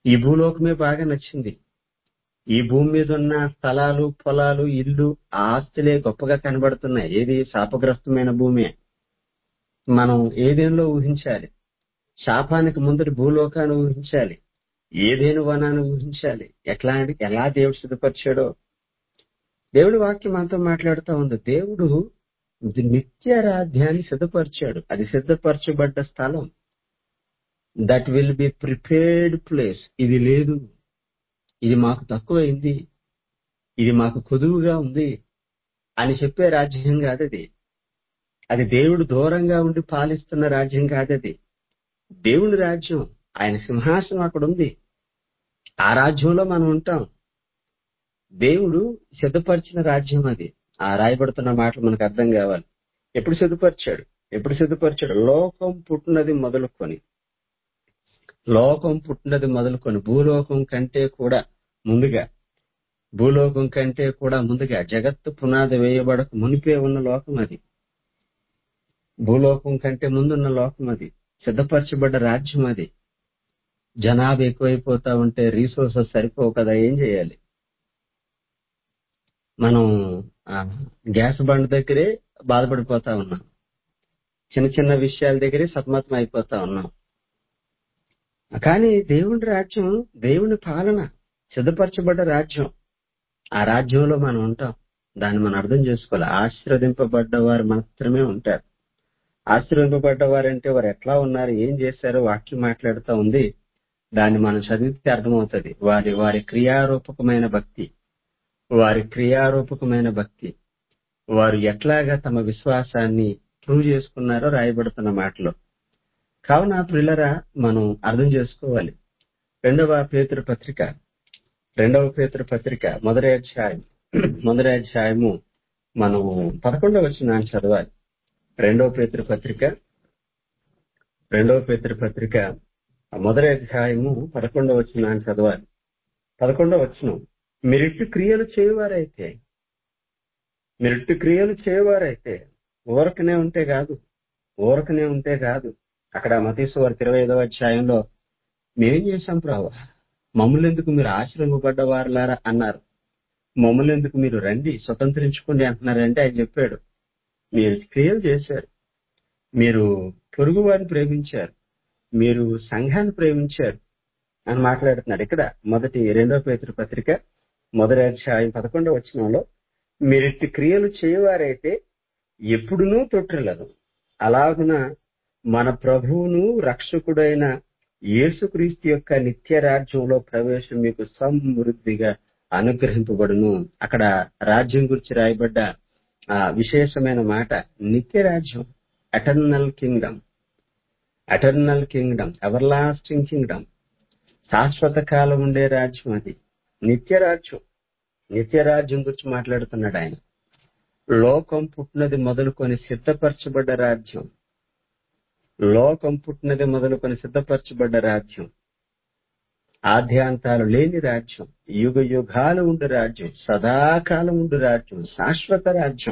ఈ భూలోకమే బాగా నచ్చింది ఈ భూమి మీద ఉన్న స్థలాలు పొలాలు ఇల్లు ఆ ఆస్తులే గొప్పగా కనబడుతున్నాయి ఏది శాపగ్రస్తమైన భూమి మనం ఏదేనలో ఊహించాలి శాపానికి ముందరి భూలోకాన్ని ఊహించాలి ఏదేను వనాన్ని ఊహించాలి ఎట్లా ఎలా దేవుడు సిద్ధపరిచాడో దేవుడి వాక్యం మనతో మాట్లాడుతూ ఉంది దేవుడు నిత్య రాధ్యాన్ని సిద్ధపరిచాడు అది సిద్ధపరచబడ్డ స్థలం that will be prepared place ఇది లేదు ఇది మాకు తక్కువైంది ఇది మాకు కొదువుగా ఉంది అని చెప్పే రాజ్యం కాదది అది దేవుడు దూరంగా ఉండి పాలిస్తున్న రాజ్యం కాదది దేవుని రాజ్యం ఆయన సింహాసనం అక్కడ ఉంది ఆ రాజ్యంలో మనం ఉంటాం దేవుడు సిద్ధపరిచిన రాజ్యం అది ఆ రాయబడుతున్న మాటలు మనకు అర్థం కావాలి ఎప్పుడు సిద్ధపరిచాడు ఎప్పుడు సిద్ధపరిచాడు లోకం పుట్టినది మొదలుకొని లోకం పుట్టినది మొదలుకొని భూలోకం కంటే కూడా ముందుగా భూలోకం కంటే కూడా ముందుగా జగత్తు పునాది వేయబడక మునిపే ఉన్న లోకం అది భూలోకం కంటే ముందున్న లోకం అది సిద్ధపరచబడ్డ రాజ్యం అది జనాభా ఎక్కువైపోతా ఉంటే రీసోర్సెస్ సరిపోవు కదా ఏం చేయాలి మనం ఆ, గ్యాస్ బండ్ దగ్గరే బాధపడిపోతా ఉన్నాం చిన్న చిన్న విషయాల దగ్గరే సతమతం అయిపోతా ఉన్నాం కానీ దేవుని రాజ్యం దేవుని పాలన సిద్ధపరచబడ్డ రాజ్యం ఆ రాజ్యంలో మనం ఉంటాం దాన్ని మనం అర్థం చేసుకోవాలి ఆశీర్వదింపబడ్డ వారు మాత్రమే ఉంటారు ఆశీర్వదింపబడ్డ వారంటే వారు ఎట్లా ఉన్నారు ఏం చేశారో వాక్యం మాట్లాడుతూ ఉంది దాన్ని మనం చదివితే అర్థమవుతుంది వారి వారి క్రియారూపకమైన భక్తి వారి క్రియారూపకమైన భక్తి వారు ఎట్లాగా తమ విశ్వాసాన్ని ప్రూవ్ చేసుకున్నారో రాయబడుతున్న మాటలో కావున ప్రిల్లరా మనం అర్థం చేసుకోవాలి రెండవ పేతురు పత్రిక రెండవ పేతురు పత్రిక మొదటి అధ్యాయం మొదటి అధ్యాయము మనం పదకొండవ వచ్చిన చదవాలి రెండవ పేతురు పత్రిక రెండవ పేతురు పత్రిక మొదటి అధ్యాయము పదకొండవ వచ్చిన చదవాలి పదకొండవ వచ్చిన మీరిట్టు క్రియలు చేయవారైతే మీరిట్టు క్రియలు చేయవారైతే ఊరకనే ఉంటే కాదు ఊరకనే ఉంటే కాదు అక్కడ మతీసు వారి ఇరవై ఐదవ అధ్యాయంలో మేమేం చేశాం ప్రభా మమ్మల్ని ఎందుకు మీరు ఆశ్రయింపబడ్డవారులారా అన్నారు మమ్మల్ని ఎందుకు మీరు రండి స్వతంత్రించుకోండి అంటున్నారంటే ఆయన చెప్పాడు మీరు క్రియలు చేశారు మీరు పొరుగు వారిని ప్రేమించారు మీరు సంఘాన్ని ప్రేమించారు అని మాట్లాడుతున్నాడు ఇక్కడ మొదటి రెండో పేతురు పత్రిక మొదటి అధ్యాయం పదకొండవ వచనంలో మీరిట్టి క్రియలు చేయవారైతే ఎప్పుడునూ తొట్టిల్లరు అలాగున మన ప్రభువును రక్షకుడైన యేసుక్రీస్తు యొక్క నిత్య రాజ్యంలో ప్రవేశం మీకు సమృద్ధిగా అనుగ్రహింపబడును అక్కడ రాజ్యం గురించి రాయబడ్డ ఆ విశేషమైన మాట నిత్య రాజ్యం eternal kingdom eternal kingdom everlasting kingdom శాశ్వత కాలం ఉండే రాజ్యం అది నిత్య రాజ్యం నిత్య రాజ్యం గురించి మాట్లాడుతున్నాడు ఆయన లోకం పుట్టినది మొదలుకొని సిద్ధపరచబడ్డ రాజ్యం లోకం పుట్టినది మొదలుకొని సిద్ధపరచబడ్డ రాజ్యం ఆద్యాంతాలు లేని రాజ్యం యుగ యుగాలు ఉండు రాజ్యం సదాకాలం ఉండు రాజ్యం శాశ్వత రాజ్యం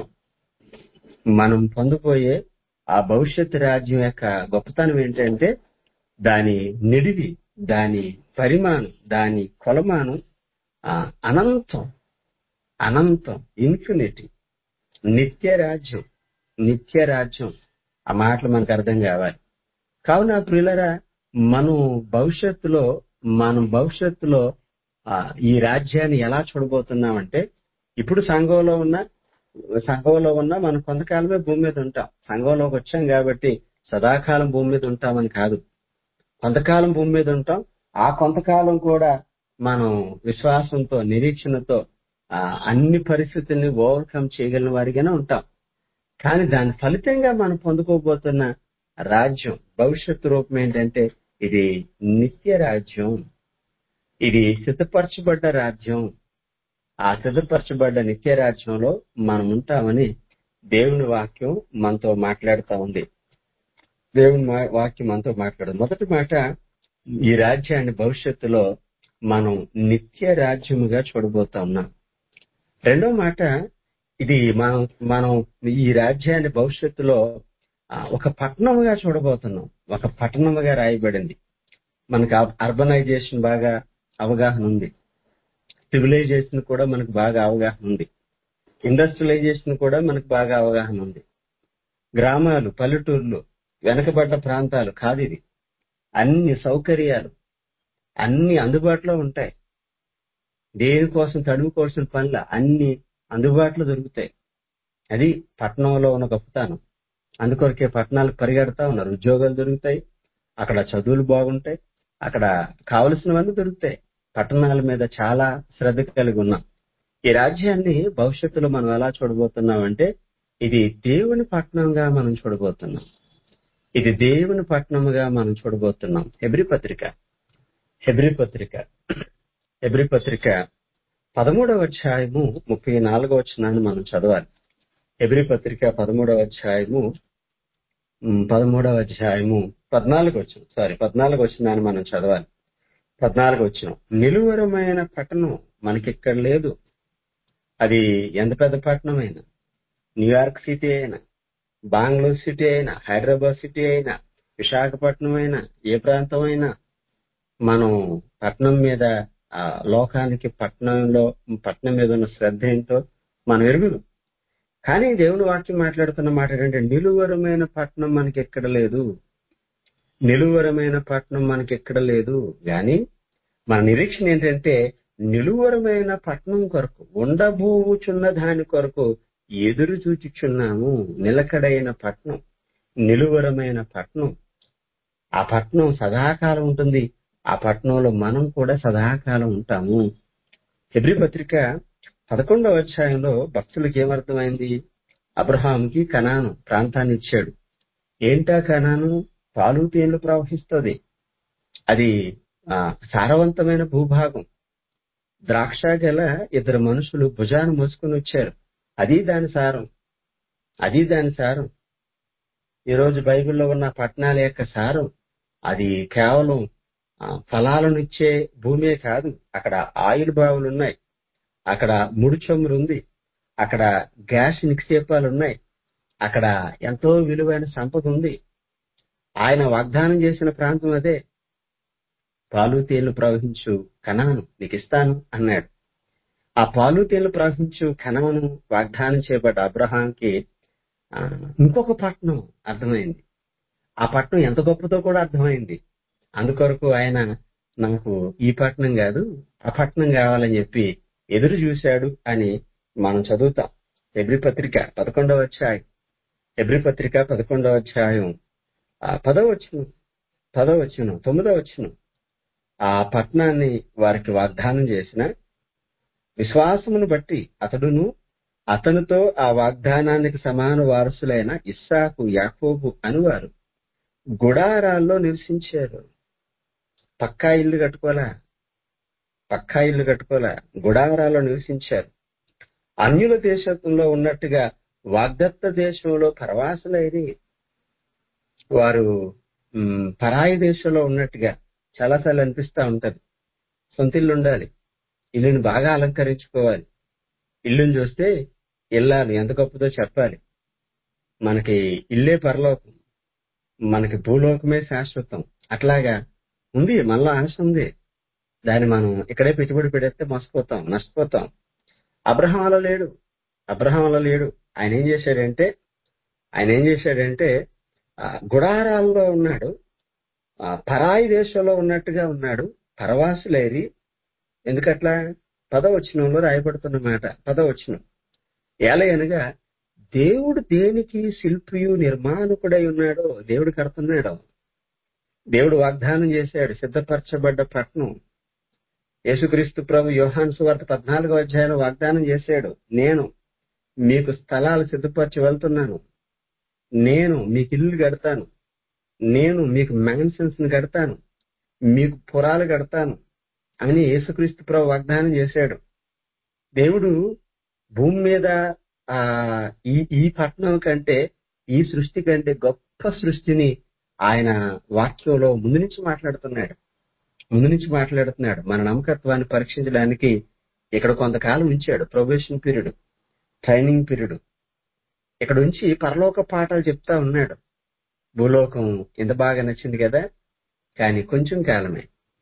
మనం పొందబోయే ఆ భవిష్యత్తు రాజ్యం యొక్క గొప్పతనం ఏంటంటే దాని నిడివి దాని పరిమాణం దాని కొలమానం ఆ, అనంతం అనంతం ఇన్ఫినిటీ నిత్య రాజ్యం నిత్య రాజ్యం ఆ మాటలు మనకు అర్థం కావాలి కావున ప్రియులరా మనం భవిష్యత్తులో మనం భవిష్యత్తులో ఆ, ఈ రాజ్యాన్ని ఎలా చూడబోతున్నామంటే ఇప్పుడు సంఘంలో ఉన్న సంఘంలో ఉన్న మనం కొంతకాలమే భూమి మీద ఉంటాం సంఘంలోకి వచ్చాం కాబట్టి సదాకాలం భూమి మీద ఉంటామని కాదు కొంతకాలం భూమి మీద ఉంటాం ఆ కొంతకాలం కూడా మనం విశ్వాసంతో నిరీక్షణతో ఆ, అన్ని పరిస్థితుల్ని ఓవర్కమ్ చేయగలిగిన వారిగానే ఉంటాం కానీ దాని ఫలితంగా మనం పొందుకోబోతున్న రాజ్యం భవిష్యత్తు రూపం ఏంటంటే ఇది నిత్య రాజ్యం ఇది సిద్ధపరచబడ్డ రాజ్యం ఆ సిద్ధపరచబడ్డ నిత్య రాజ్యంలో మనం ఉంటామని దేవుని వాక్యం మనతో మాట్లాడుతా ఉంది దేవుని మా- వాక్యం మనతో మాట్లాడదు మొదటి మాట ఈ రాజ్యాన్ని భవిష్యత్తులో మనం నిత్య రాజ్యముగా చూడబోతా ఉన్నాం రెండో మాట ఇది మనం మనం ఈ రాజ్యాన్ని భవిష్యత్తులో ఆ, ఒక పట్టణముగా చూడబోతున్నాం ఒక పట్టణముగా రాయబడింది మనకు అర్బనైజేషన్ బాగా అవగాహన ఉంది సివిలైజేషన్ కూడా మనకు బాగా అవగాహన ఉంది ఇండస్ట్రియలైజేషన్ కూడా మనకు బాగా అవగాహన ఉంది గ్రామాలు పల్లెటూర్లు వెనకబడ్డ ప్రాంతాలు కాదు ఇది అన్ని సౌకర్యాలు అన్ని అందుబాటులో ఉంటాయి దేనికోసం తడుముకోవాల్సిన పనుల అన్ని అందుబాటులో దొరుకుతాయి అది పట్టణంలో ఉన్న గొప్పతనం అందుకొరకే పట్టణాలకు పరిగెడతా ఉన్నారు ఉద్యోగాలు దొరుకుతాయి అక్కడ చదువులు బాగుంటాయి అక్కడ కావలసినవన్నీ దొరుకుతాయి పట్టణాల మీద చాలా శ్రద్ధ కలిగి ఉన్నాం ఈ రాజ్యాన్ని భవిష్యత్తులో మనం ఎలా చూడబోతున్నాం అంటే ఇది దేవుని పట్టణంగా మనం చూడబోతున్నాం ఇది దేవుని పట్టణముగా మనం చూడబోతున్నాం హెబ్రి పత్రిక హెబ్రి పత్రిక హెబ్రి పత్రిక పదమూడవ అధ్యాయము ముప్పై నాలుగవ వచనాన్ని మనం చదవాలి హెబ్రి పత్రిక పదమూడవ అధ్యాయము ఉమ్, పదమూడవ అధ్యాయము పద్నాలుగు వచ్చిన సారీ పద్నాలుగు వచ్చినాన్ని మనం చదవాలి పద్నాలుగు వచ్చిన నిలువరమైన పట్టణం మనకిక్కడ లేదు అది ఎంత పెద్ద పట్టణం అయినా న్యూయార్క్ సిటీ అయినా బెంగళూరు సిటీ అయినా హైదరాబాద్ సిటీ అయినా విశాఖపట్నం అయినా ఏ ప్రాంతం అయినా మనం పట్నం మీద ఆ లోకానికి పట్నంలో పట్నం మీద ఉన్న శ్రద్ధ ఏంటో మనం ఎరుగుదు కానీ దేవుని వాక్యం మాట్లాడుతున్న మాట ఏంటంటే నిలువరమైన పట్నం మనకి ఎక్కడ లేదు నిలువరమైన పట్నం మనకి ఎక్కడ లేదు గాని మన నిరీక్షణ ఏంటంటే నిలువరమైన పట్నం కొరకు ఉండబూచున్న దాని కొరకు ఎదురు చూచుచున్నాము నిలకడైన పట్నం నిలువరమైన పట్నం ఆ పట్నం సదాకాలం ఉంటుంది ఆ పట్నంలో మనం కూడా సదాకాలం ఉంటాము హెబ్రి పత్రిక పదకొండవ అధ్యాయంలో భక్తులకు ఏమర్థమైంది అబ్రహాంకి కనాను ప్రాంతాన్ని ఇచ్చాడు ఏంటా కనాను పాలు తేళ్లు ప్రవహిస్తుంది అది ఆ, సారవంతమైన భూభాగం ద్రాక్ష గల ఇద్దరు మనుషులు భుజాన్ని మోసుకుని వచ్చారు అది దాని సారం అది దాని సారం ఈ రోజు బైబిల్లో ఉన్న పట్టణాల యొక్క సారం అది కేవలం ఆ, ఫలాలను ఇచ్చే భూమే కాదు అక్కడ ఆయిల్ బావులు ఉన్నాయి అక్కడ ముడి చమురు ఉంది అక్కడ గ్యాస్ నిక్షేపాలు ఉన్నాయి అక్కడ ఎంతో విలువైన సంపద ఉంది ఆయన వాగ్దానం చేసిన ప్రాంతం అదే పాలు తేళ్లు ప్రవహించు కణాను నీకు ఇస్తాను అన్నాడు ఆ పాలు తేళ్లు ప్రవహించు కణమును వాగ్దానం చేయబడ్డ అబ్రహాంకి ఆ, ఇంకొక పట్టణం అర్థమైంది ఆ పట్టణం ఎంత గొప్పదో కూడా అర్థమైంది అందుకొరకు ఆయన నాకు ఈ పట్టణం కాదు ఆ పట్టణం కావాలని చెప్పి ఎదురు చూశాడు అని మనం చదువుతాం ఎబ్రి పత్రిక పదకొండవ అధ్యాయం ఎబ్రి పత్రిక పదకొండవ అధ్యాయం ఆ పదవ వచ్చును పదవ వచ్చును తొమ్మిదవ వచ్చును ఆ పట్టణాన్ని వారికి వాగ్దానం చేసిన విశ్వాసమును బట్టి అతడును అతనితో ఆ వాగ్దానానికి సమాన వారసులైన ఇస్సాకు యాకోబు అనువారు గుడారాల్లో నివసించారు పక్కా ఇల్లు కట్టుకోలా పక్కా ఇల్లు కట్టుకోలా గుడారాల్లో నివసించారు అన్యుల దేశంలో ఉన్నట్టుగా వాగ్దత్త దేశంలో పరవాసులైరి వారు మ్, పరాయి దేశంలో ఉన్నట్టుగా చాలాసార్లు అనిపిస్తా ఉంటది సొంత ఇల్లు ఉండాలి ఇల్లుని బాగా అలంకరించుకోవాలి ఇల్లుని చూస్తే ఇల్లాలు ఎంత గొప్పదో చెప్పాలి మనకి ఇల్లే పరలోకం మనకి భూలోకమే శాశ్వతం అట్లాగా ఉంది మనలో ఆశ ఉంది దాన్ని మనం ఇక్కడే పెట్టుబడి పెడితే మోసపోతాం నష్టపోతాం అబ్రహాంలో లేడు అబ్రహాంలో లేడు ఆయన ఏం చేశాడంటే ఆయన ఏం చేశాడంటే ఆ, గుడారాల్లో ఉన్నాడు ఆ, పరాయి దేశంలో ఉన్నట్టుగా ఉన్నాడు పరవాసులేరి ఎందుకట్లా పదవచనంలో రాయబడుతున్న మాట పదవచనం ఏలయనగా దేవుడు దేనికి శిల్పియు నిర్మాణకుడై ఉన్నాడో దేవుడు కడుతున్నాడు దేవుడు వాగ్దానం చేశాడు సిద్ధపరచబడ్డ పట్నం యేసుక్రీస్తు ప్రభు యోహాను సువార్త పద్నాలుగో అధ్యాయంలో వాగ్దానం చేశాడు నేను మీకు స్థలాలు సిద్ధపరచి వెళ్తున్నాను నేను మీకు ఇల్లు కడతాను నేను మీకు మ్యాన్షన్స్ ని కడతాను మీకు పురాలు కడతాను అని యేసుక్రీస్తు ప్రభు వాగ్దానం చేశాడు దేవుడు భూమి మీద ఆ ఈ ఈ పట్టణం కంటే ఈ సృష్టి కంటే గొప్ప సృష్టిని ఆయన వాక్యంలో ముందు నుంచి మాట్లాడుతున్నాడు ముందు నుంచి మాట్లాడుతున్నాడు మన నమ్మకత్వాన్ని పరీక్షించడానికి ఇక్కడ కొంతకాలం ఉంచాడు ప్రొబేషన్ పీరియడ్ ట్రైనింగ్ పీరియడ్ ఇక్కడ ఉంచి పరలోక పాఠాలు చెప్తా ఉన్నాడు భూలోకం ఇంత బాగా నచ్చింది కదా కానీ కొంచెం కాలమే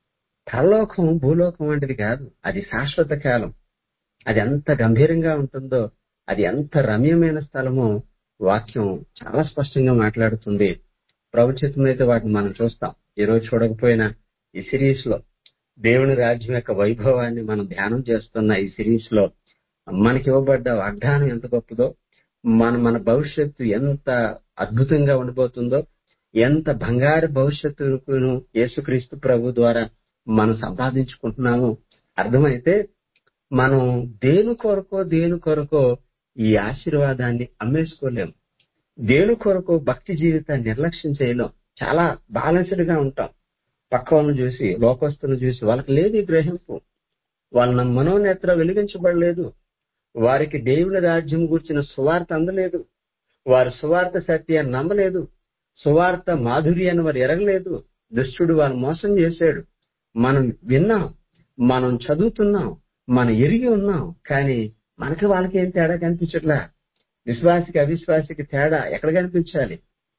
పరలోకం భూలోకం వంటిది కాదు అది శాశ్వత కాలం అది ఎంత గంభీరంగా ఉంటుందో అది ఎంత రమ్యమైన స్థలమో వాక్యం చాలా స్పష్టంగా మాట్లాడుతుంది ప్రభుత్వం అయితే వాటిని మనం చూస్తాం ఈ రోజు చూడకపోయినా ఈ సిరీస్ లో దేవుని రాజ్యం యొక్క వైభవాన్ని మనం ధ్యానం చేస్తున్న ఈ సిరీస్ లో మనకి ఇవ్వబడ్డ వాగ్దానం ఎంత గొప్పదో మన మన భవిష్యత్తు ఎంత అద్భుతంగా ఉండబోతుందో ఎంత బంగారు భవిష్యత్తును యేసుక్రీస్తు ప్రభు ద్వారా మనం సంపాదించుకుంటున్నామో అర్థమైతే మనం దేని కొరకో దేని కొరకో ఈ ఆశీర్వాదాన్ని అమ్మేసుకోలేం దేని కొరకు భక్తి జీవితాన్ని నిర్లక్ష్యం చేయలేం చాలా బ్యాలెన్స్డ్ గా ఉంటాం పక్క వాళ్ళని చూసి లోకస్తులను చూసి వాళ్ళకి లేదు ఈ గ్రహింపు వాళ్ళ మనోనేత్ర వెలిగించబడలేదు వారికి దేవుని రాజ్యం గురించిన సువార్త అందలేదు వారి సువార్త సత్యాన్ని నమ్మలేదు సువార్త మాధుర్యాన్ని వారు ఎరగలేదు దుష్టుడు వారు మోసం చేశాడు మనం విన్నాం మనం చదువుతున్నాం మనం ఎరిగి ఉన్నాం కానీ మనకి వాళ్ళకి ఏం తేడా కనిపించట్లా విశ్వాసికి అవిశ్వాసికి తేడా ఎక్కడ కనిపించాలి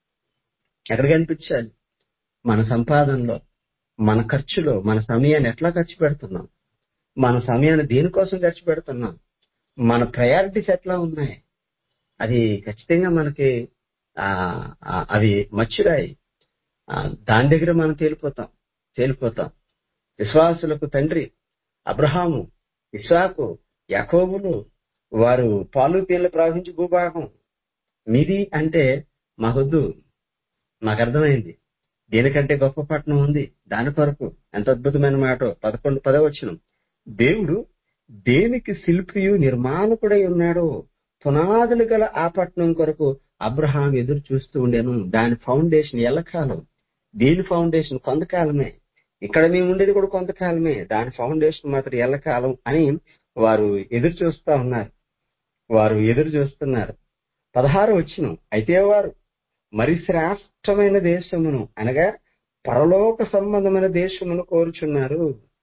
ఎక్కడ కనిపించాలి మన సంపాదనలో మన ఖర్చులో మన సమయాన్ని ఎట్లా ఖర్చు పెడుతున్నాం మన సమయాన్ని దేనికోసం ఖర్చు పెడుతున్నాం మన ప్రయారిటీస్ ఎట్లా ఉన్నాయి అది ఖచ్చితంగా మనకి ఆ ఆ, అవి మచ్చిరాయి ఆ, దాని దగ్గర మనం తేలిపోతాం తేలిపోతాం విశ్వాసులకు తండ్రి అబ్రహాము ఇస్సాకు యాకోబులు వారు పాలు తేళ్లు ప్రవహించి భూభాగం మీది అంటే మాకొద్దు మాకు అర్థమైంది దీనికంటే గొప్ప పట్టణం ఉంది దాని కొరకు ఎంత అద్భుతమైన మాట పదకొండు పదవచ్చును దేవుడు దేనికి శిల్పియు నిర్మాణకుడై ఉన్నాడో పునాదులు గల ఆ పట్టణం కొరకు అబ్రహాం ఎదురు చూస్తూ ఉండేను దాని ఫౌండేషన్ ఎల్లకాలం దీని ఫౌండేషన్ కొంతకాలమే ఇక్కడ మేము ఉండేది కూడా కొంతకాలమే దాని ఫౌండేషన్ మాత్రం ఎల్లకాలం అని వారు ఎదురు చూస్తా ఉన్నారు వారు ఎదురు చూస్తున్నారు పదహారు వచ్చిన అయితే వారు మరి శ్రేష్టమైన దేశమును అనగా పరలోక సంబంధమైన దేశమును కోరుచున్నారు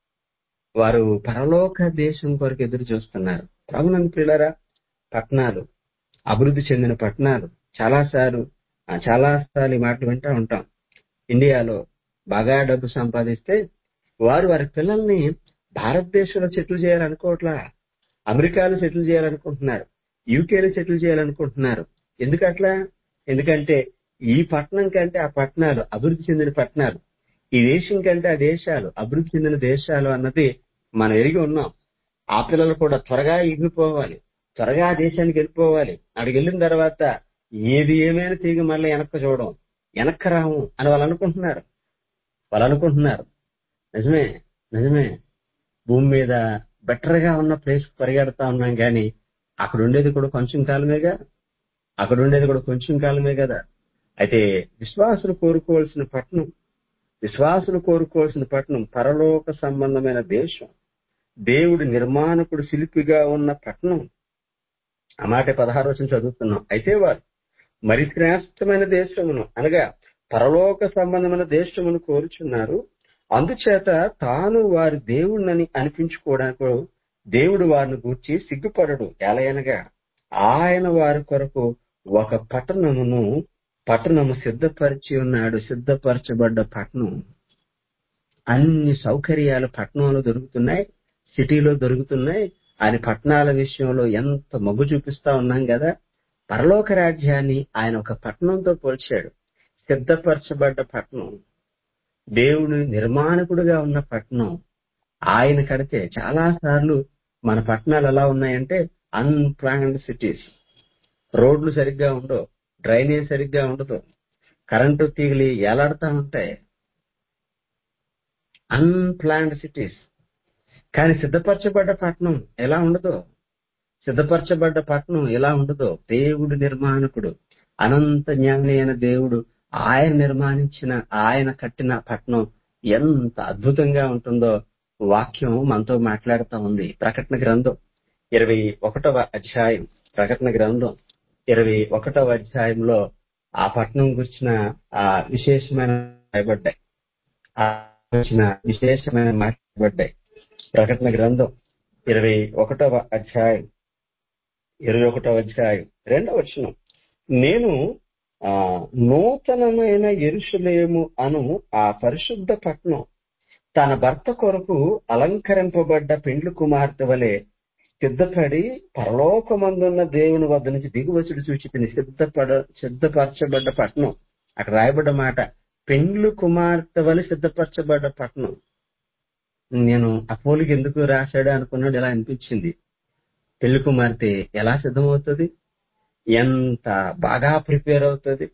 వారు పరలోక దేశం కొరకు ఎదురు చూస్తున్నారు ప్రభునందు పిల్లరా పట్టణాలు అభివృద్ధి చెందిన పట్టణాలు చాలాసార్లు ఆ, చాలాసార్లు ఈ మాటలు వింటా ఉంటాం ఇండియాలో బాగా డబ్బు సంపాదిస్తే వారు వారి పిల్లల్ని భారతదేశంలో సెటిల్ చేయాలనుకోవట్లా అమెరికాలో సెటిల్ చేయాలనుకుంటున్నారు యూకేలో సెటిల్ చేయాలనుకుంటున్నారు ఎందుకు అట్లా ఎందుకంటే ఈ పట్టణం కంటే ఆ పట్టణాలు అభివృద్ధి చెందిన పట్టణాలు ఈ దేశం కంటే ఆ దేశాలు అభివృద్ధి చెందిన దేశాలు అన్నది మనం ఎరిగి ఉన్నాం ఆ పిల్లలు కూడా త్వరగా ఎగిరిపోవాలి త్వరగా ఆ దేశానికి వెళ్ళిపోవాలి అక్కడికి వెళ్ళిన తర్వాత ఏది ఏమైనా తిరిగి మళ్ళీ వెనక్కి చూడడం వెనక్కి రాము అని వాళ్ళు అనుకుంటున్నారు వాళ్ళు అనుకుంటున్నారు నిజమే నిజమే భూమి మీద బెటర్ గా ఉన్న ప్లేస్ పరిగెడతా ఉన్నాం కానీ అక్కడ ఉండేది కూడా కొంచెం కాలమేగా అక్కడ ఉండేది కూడా కొంచెం కాలమే కదా అయితే విశ్వాసులు కోరుకోవాల్సిన పట్టణం విశ్వాసులు కోరుకోవాల్సిన పట్టణం పరలోక సంబంధమైన దేశం దేవుడి నిర్మాణకుడు శిల్పిగా ఉన్న పట్టణం ఆ మాట పదహారు వచ్చిన చదువుతున్నాం అయితే వారు మరి శ్రేష్టమైన దేశమును అనగా పరలోక సంబంధమైన దేశమును కోరుచున్నారు అందుచేత తాను వారి దేవుణ్ణని అనిపించుకోవడానికి దేవుడు వారిని గూర్చి సిగ్గుపడడు ఎలయనగా ఆయన వారి కొరకు ఒక పట్టణమును పట్టణము సిద్ధపరిచి ఉన్నాడు సిద్ధపరచబడ్డ పట్టణం అన్ని సౌకర్యాలు పట్టణంలో దొరుకుతున్నాయి సిటీలో దొరుకుతున్నాయి ఆయన పట్టణాల విషయంలో ఎంత మొగ్గు చూపిస్తా ఉన్నాం కదా పరలోక రాజ్యాన్ని ఆయన ఒక పట్టణంతో పోల్చాడు సిద్ధపరచబడ్డ పట్టణం దేవుని నిర్మాణకుడుగా ఉన్న పట్టణం ఆయన కడితే చాలా సార్లు మన పట్టణాలు ఎలా ఉన్నాయంటే అన్ప్లాన్డ్ సిటీస్ రోడ్లు సరిగ్గా ఉండవు డ్రైనేజ్ సరిగ్గా ఉండదు కరెంటు తీగలి ఏలాడుతా ఉంటాయి అన్ప్లాన్డ్ సిటీస్ కానీ సిద్ధపరచబడ్డ పట్టణం ఎలా ఉండదో సిద్ధపరచబడ్డ పట్టణం ఎలా ఉండదో దేవుడు నిర్మాణకుడు అనంత జ్ఞాని అయిన దేవుడు ఆయన నిర్మాణించిన ఆయన కట్టిన పట్టణం ఎంత అద్భుతంగా ఉంటుందో వాక్యం మనతో మాట్లాడుతూ ఉంది ప్రకటన గ్రంథం ఇరవై ఒకటవ అధ్యాయం ప్రకటన గ్రంథం ఇరవై ఒకటవ అధ్యాయంలో ఆ పట్టణం గురించిన ఆ విశేషమైన రాయబడ్డాయి ఆ గురించిన విశేషమైన మాట్లాడబడ్డాయి ప్రకటన గ్రంథం ఇరవై ఒకటవ అధ్యాయం ఇరవై ఒకటవ అధ్యాయం రెండవ వచనం నేను ఆ నూతనమైన ఎరుషులేము అను ఆ పరిశుద్ధ పట్నం తన భర్త కొరకు అలంకరింపబడ్డ పెండ్లు కుమార్తె వలె సిద్ధపడి పరలోకమందున్న దేవుని వద్ద నుంచి దిగువచుడు చూచి తిని సిద్ధపడ సిద్ధపరచబడ్డ పట్నం అక్కడ రాయబడ్డ మాట పెండ్లు కుమార్తె వలె సిద్ధపరచబడ్డ పట్నం నేను ఆ పోలిక ఎందుకు రాశాడు అనుకున్నాడు ఇలా అనిపించింది పెళ్లి కుమార్తె ఎలా సిద్ధమవుతుంది ఎంత బాగా ప్రిపేర్ అవుతుంది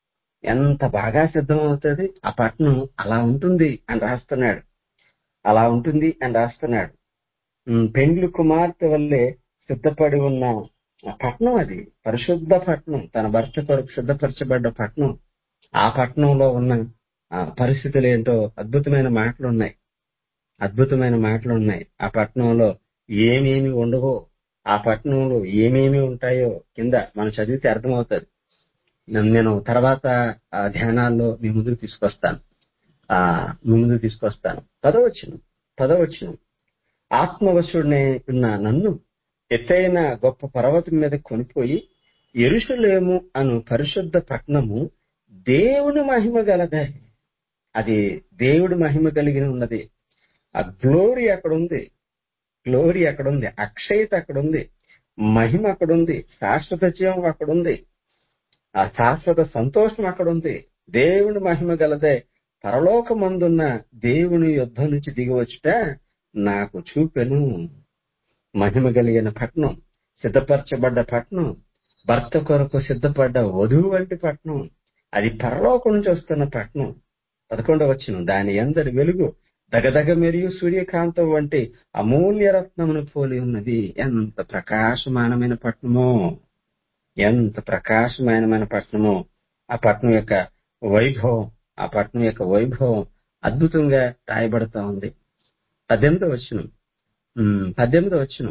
ఎంత బాగా సిద్ధమవుతుంది ఆ పట్నం అలా ఉంటుంది అని రాస్తున్నాడు అలా ఉంటుంది అని రాస్తున్నాడు ఉమ్, పెండ్లు కుమార్తె వల్లే సిద్ధపడి ఉన్న ఆ పట్నం అది పరిశుద్ధ పట్నం తన భర్త కొరకు సిద్ధపరచబడ్డ పట్నం ఆ పట్నంలో ఉన్న ఆ పరిస్థితులు ఏంటో అద్భుతమైన మాటలు ఉన్నాయి అద్భుతమైన మాటలు ఉన్నాయి ఆ పట్టణంలో ఏమేమి ఉండవో ఆ పట్టణంలో ఏమేమి ఉంటాయో కింద మనం చదివితే అర్థమవుతుంది నన్ను నేను తర్వాత ఆ ధ్యానాల్లో మీ ముందుకు తీసుకొస్తాను ఆ మీ ముందుకు తీసుకొస్తాను పదవచ్చును పదవచ్చును ఆత్మవశుడినే ఉన్న నన్ను ఎత్తైన గొప్ప పర్వతం మీద కొనిపోయి ఎరుషులేము అను పరిశుద్ధ పట్టణము దేవుని మహిమ గలదే అది దేవుడి మహిమ కలిగి ఉన్నది ఆ గ్లోరీ అక్కడ ఉంది గ్లోరీ అక్కడ ఉంది అక్షయత అక్కడ ఉంది మహిమ అక్కడ ఉంది శాశ్వత జీవం అక్కడ ఉంది ఆ శాశ్వత సంతోషం అక్కడ ఉంది దేవుని మహిమ గలదే పరలోకమందున్న దేవుని యుద్ధం నుంచి దిగివచ్చుట నాకు చూపెను మహిమ కలిగిన పట్నం సిద్ధపరచబడ్డ పట్నం భర్త కొరకు సిద్ధపడ్డ వధువు వంటి పట్నం అది పరలోకం నుంచి వస్తున్న పట్నం పదకొండవ వచ్చిన దాని అందరి వెలుగు దగదగ మరియు సూర్యకాంతం వంటి అమూల్య రత్నమును పోలి ఉన్నది ఎంత ప్రకాశమానమైన పట్నమో ఎంత ప్రకాశమానమైన పట్నమో ఆ పట్నం యొక్క వైభవం ఆ పట్నం యొక్క వైభవం అద్భుతంగా రాయబడతా ఉంది పద్దెనిమిదో వచ్చిన పద్దెనిమిదో వచ్చిన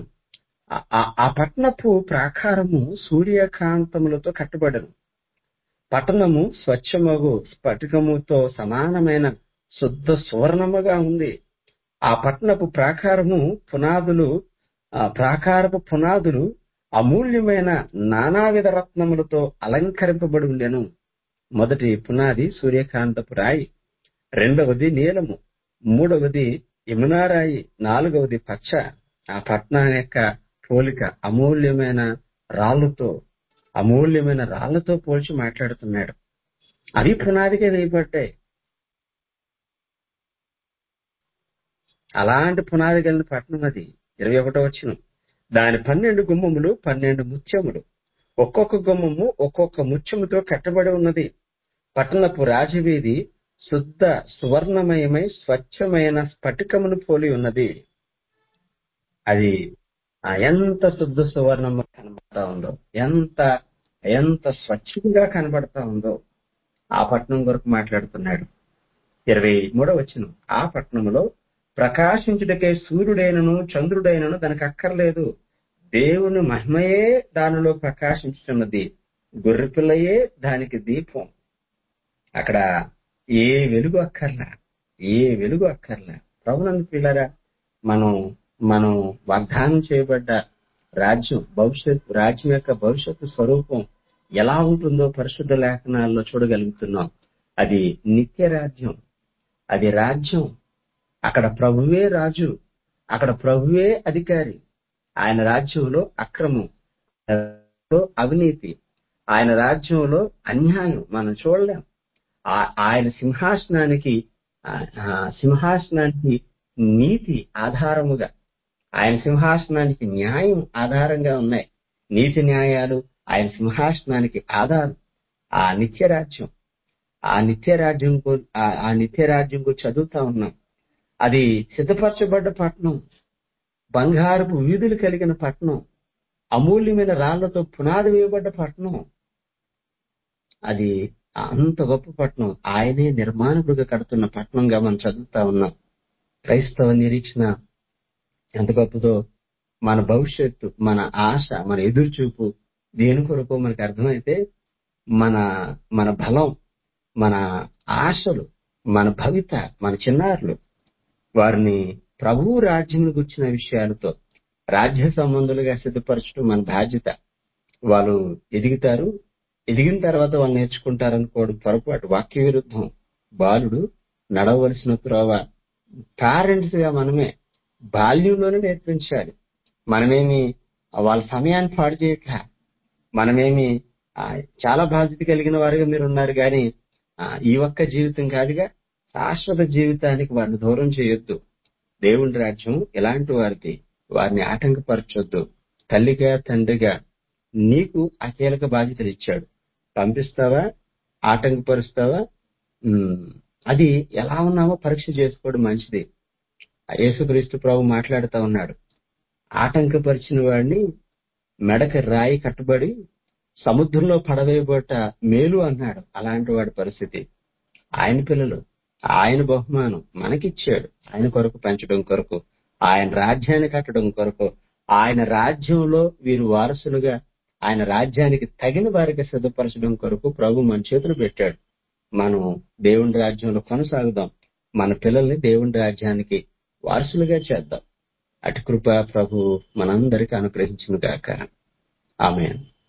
ఆ పట్టణపు ప్రాకారము సూర్యకాంతములతో కట్టబడను పట్టణము స్వచ్ఛమగు స్ఫటికముతో సమానమైన శుద్ధ సువర్ణముగా ఉంది ఆ పట్టణపు ప్రాకారము పునాదులు ఆ ప్రాకారపు పునాదులు అమూల్యమైన నానావిధ రత్నములతో అలంకరింపబడి ఉండెను మొదటి పునాది సూర్యకాంతపు రాయి రెండవది నీలము మూడవది యమునారాయి నాలుగవది పచ్చ ఆ పట్నం యొక్క పోలిక అమూల్యమైన రాళ్లతో అమూల్యమైన రాళ్లతో పోల్చి మాట్లాడుతున్నాడు అవి పునాదిగా వేయబడ్డాయి అలాంటి పునాది కలిగిన పట్టణం అది ఇరవై ఒకటో వచ్చిన దాని పన్నెండు గుమ్మములు పన్నెండు ముత్యములు ఒక్కొక్క గుమ్మము ఒక్కొక్క ముత్యముతో కట్టబడి ఉన్నది పట్టణపు రాజవీధి శుద్ధ సువర్ణమయమై స్వచ్ఛమైన స్ఫటికమును పోలి ఉన్నది అది ఆ ఎంత శుద్ధ సువర్ణము కనబడతా ఉందో ఎంత ఎంత స్వచ్ఛంగా కనబడతా ఉందో ఆ పట్టణం కొరకు మాట్లాడుతున్నాడు ఇరవై మూడవ వచ్చిన ఆ పట్టణంలో ప్రకాశించుటకే సూర్యుడైనను చంద్రుడైనను దానికి అక్కర్లేదు దేవుని మహిమయే దానిలో ప్రకాశించుతున్నది గొర్రెపిల్లయే దానికి దీపం అక్కడ ఏ వెలుగు అక్కర్లా ఏ వెలుగు అక్కర్లా ప్రభునందు పిల్లరా మనం మనం వాగ్దానం చేయబడ్డ రాజ్యం భవిష్యత్ రాజ్యం యొక్క భవిష్యత్తు స్వరూపం ఎలా ఉంటుందో పరిశుద్ధ లేఖనాల్లో చూడగలుగుతున్నాం అది నిత్య రాజ్యం అది రాజ్యం అక్కడ ప్రభువే రాజు అక్కడ ప్రభువే అధికారి ఆయన రాజ్యంలో అక్రమం అవినీతి ఆయన రాజ్యంలో అన్యాయం మనం చూడలేం ఆయన సింహాసనానికి సింహాసనానికి నీతి ఆధారముగా ఆయన సింహాసనానికి న్యాయం ఆధారంగా ఉన్నాయి నీతి న్యాయాలు ఆయన సింహాసనానికి ఆధారం ఆ నిత్య రాజ్యం ఆ నిత్య రాజ్యం ఆ నిత్య రాజ్యం చదువుతా ఉన్నాం అది సిద్ధపరచబడ్డ పట్టణం బంగారపు వీధులు కలిగిన పట్టణం అమూల్యమైన రాళ్లతో పునాది వేయబడ్డ పట్టణం అది అంత గొప్ప పట్టణం ఆయనే నిర్మాణకుడిగా కడుతున్న పట్టణంగా మనం చదువుతా ఉన్నాం క్రైస్తవ నిరీక్షణ ఎంత గొప్పదో మన భవిష్యత్తు మన ఆశ మన ఎదురుచూపు దేని కొరకు మనకు అర్థమైతే మన మన బలం మన ఆశలు మన భవిత మన చిన్నారులు వారిని ప్రభువు రాజ్యం గుర్చిన విషయాలతో రాజ్య సంబంధులుగా సిద్ధపరచడం మన బాధ్యత వాళ్ళు ఎదుగుతారు ఎదిగిన తర్వాత వాళ్ళు నేర్చుకుంటారనుకోవడం పొరపాటు వాక్య విరుద్ధం బాలుడు నడవలసిన త్రోవ పేరెంట్స్ గా మనమే బాల్యంలోనే నేర్పించాలి మనమేమి వాళ్ళ సమయాన్ని పాడు చేయక మనమేమి ఆ, చాలా బాధ్యత కలిగిన వారుగా మీరు ఉన్నారు కానీ ఆ, ఈ ఒక్క జీవితం కాదుగా శాశ్వత జీవితానికి వారిని దూరం చేయొద్దు దేవుని రాజ్యం ఎలాంటి వారిది వారిని ఆటంకపరచొద్దు తల్లిగా తండ్రిగా నీకు ఆ కీలక బాధ్యతలు ఇచ్చాడు పంపిస్తావా ఆటంకపరుస్తావా ఉమ్, అది ఎలా ఉన్నామో పరీక్ష చేసుకోవడం మంచిది ఆ యేసుక్రీస్తు ప్రభు మాట్లాడుతా ఉన్నాడు ఆటంకపరిచిన వాడిని మెడకి రాయి కట్టుబడి సముద్రంలో పడవేయబోట మేలు అన్నాడు అలాంటి వాడి పరిస్థితి ఆయన పిల్లలు ఆయన బహుమానం మనకిచ్చాడు ఆయన కొరకు పెంచడం కొరకు ఆయన రాజ్యాన్ని కట్టడం కొరకు ఆయన రాజ్యంలో వీరు వారసులుగా ఆయన రాజ్యానికి తగిన వారికి సిద్ధపరచడం కొరకు ప్రభు మన చేతులు పెట్టాడు మనం దేవుని రాజ్యంలో కొనసాగుదాం మన పిల్లల్ని దేవుని రాజ్యానికి వారసులుగా చేద్దాం అటు కృప ప్రభు మనందరికి అనుగ్రహించును గాక ఆమె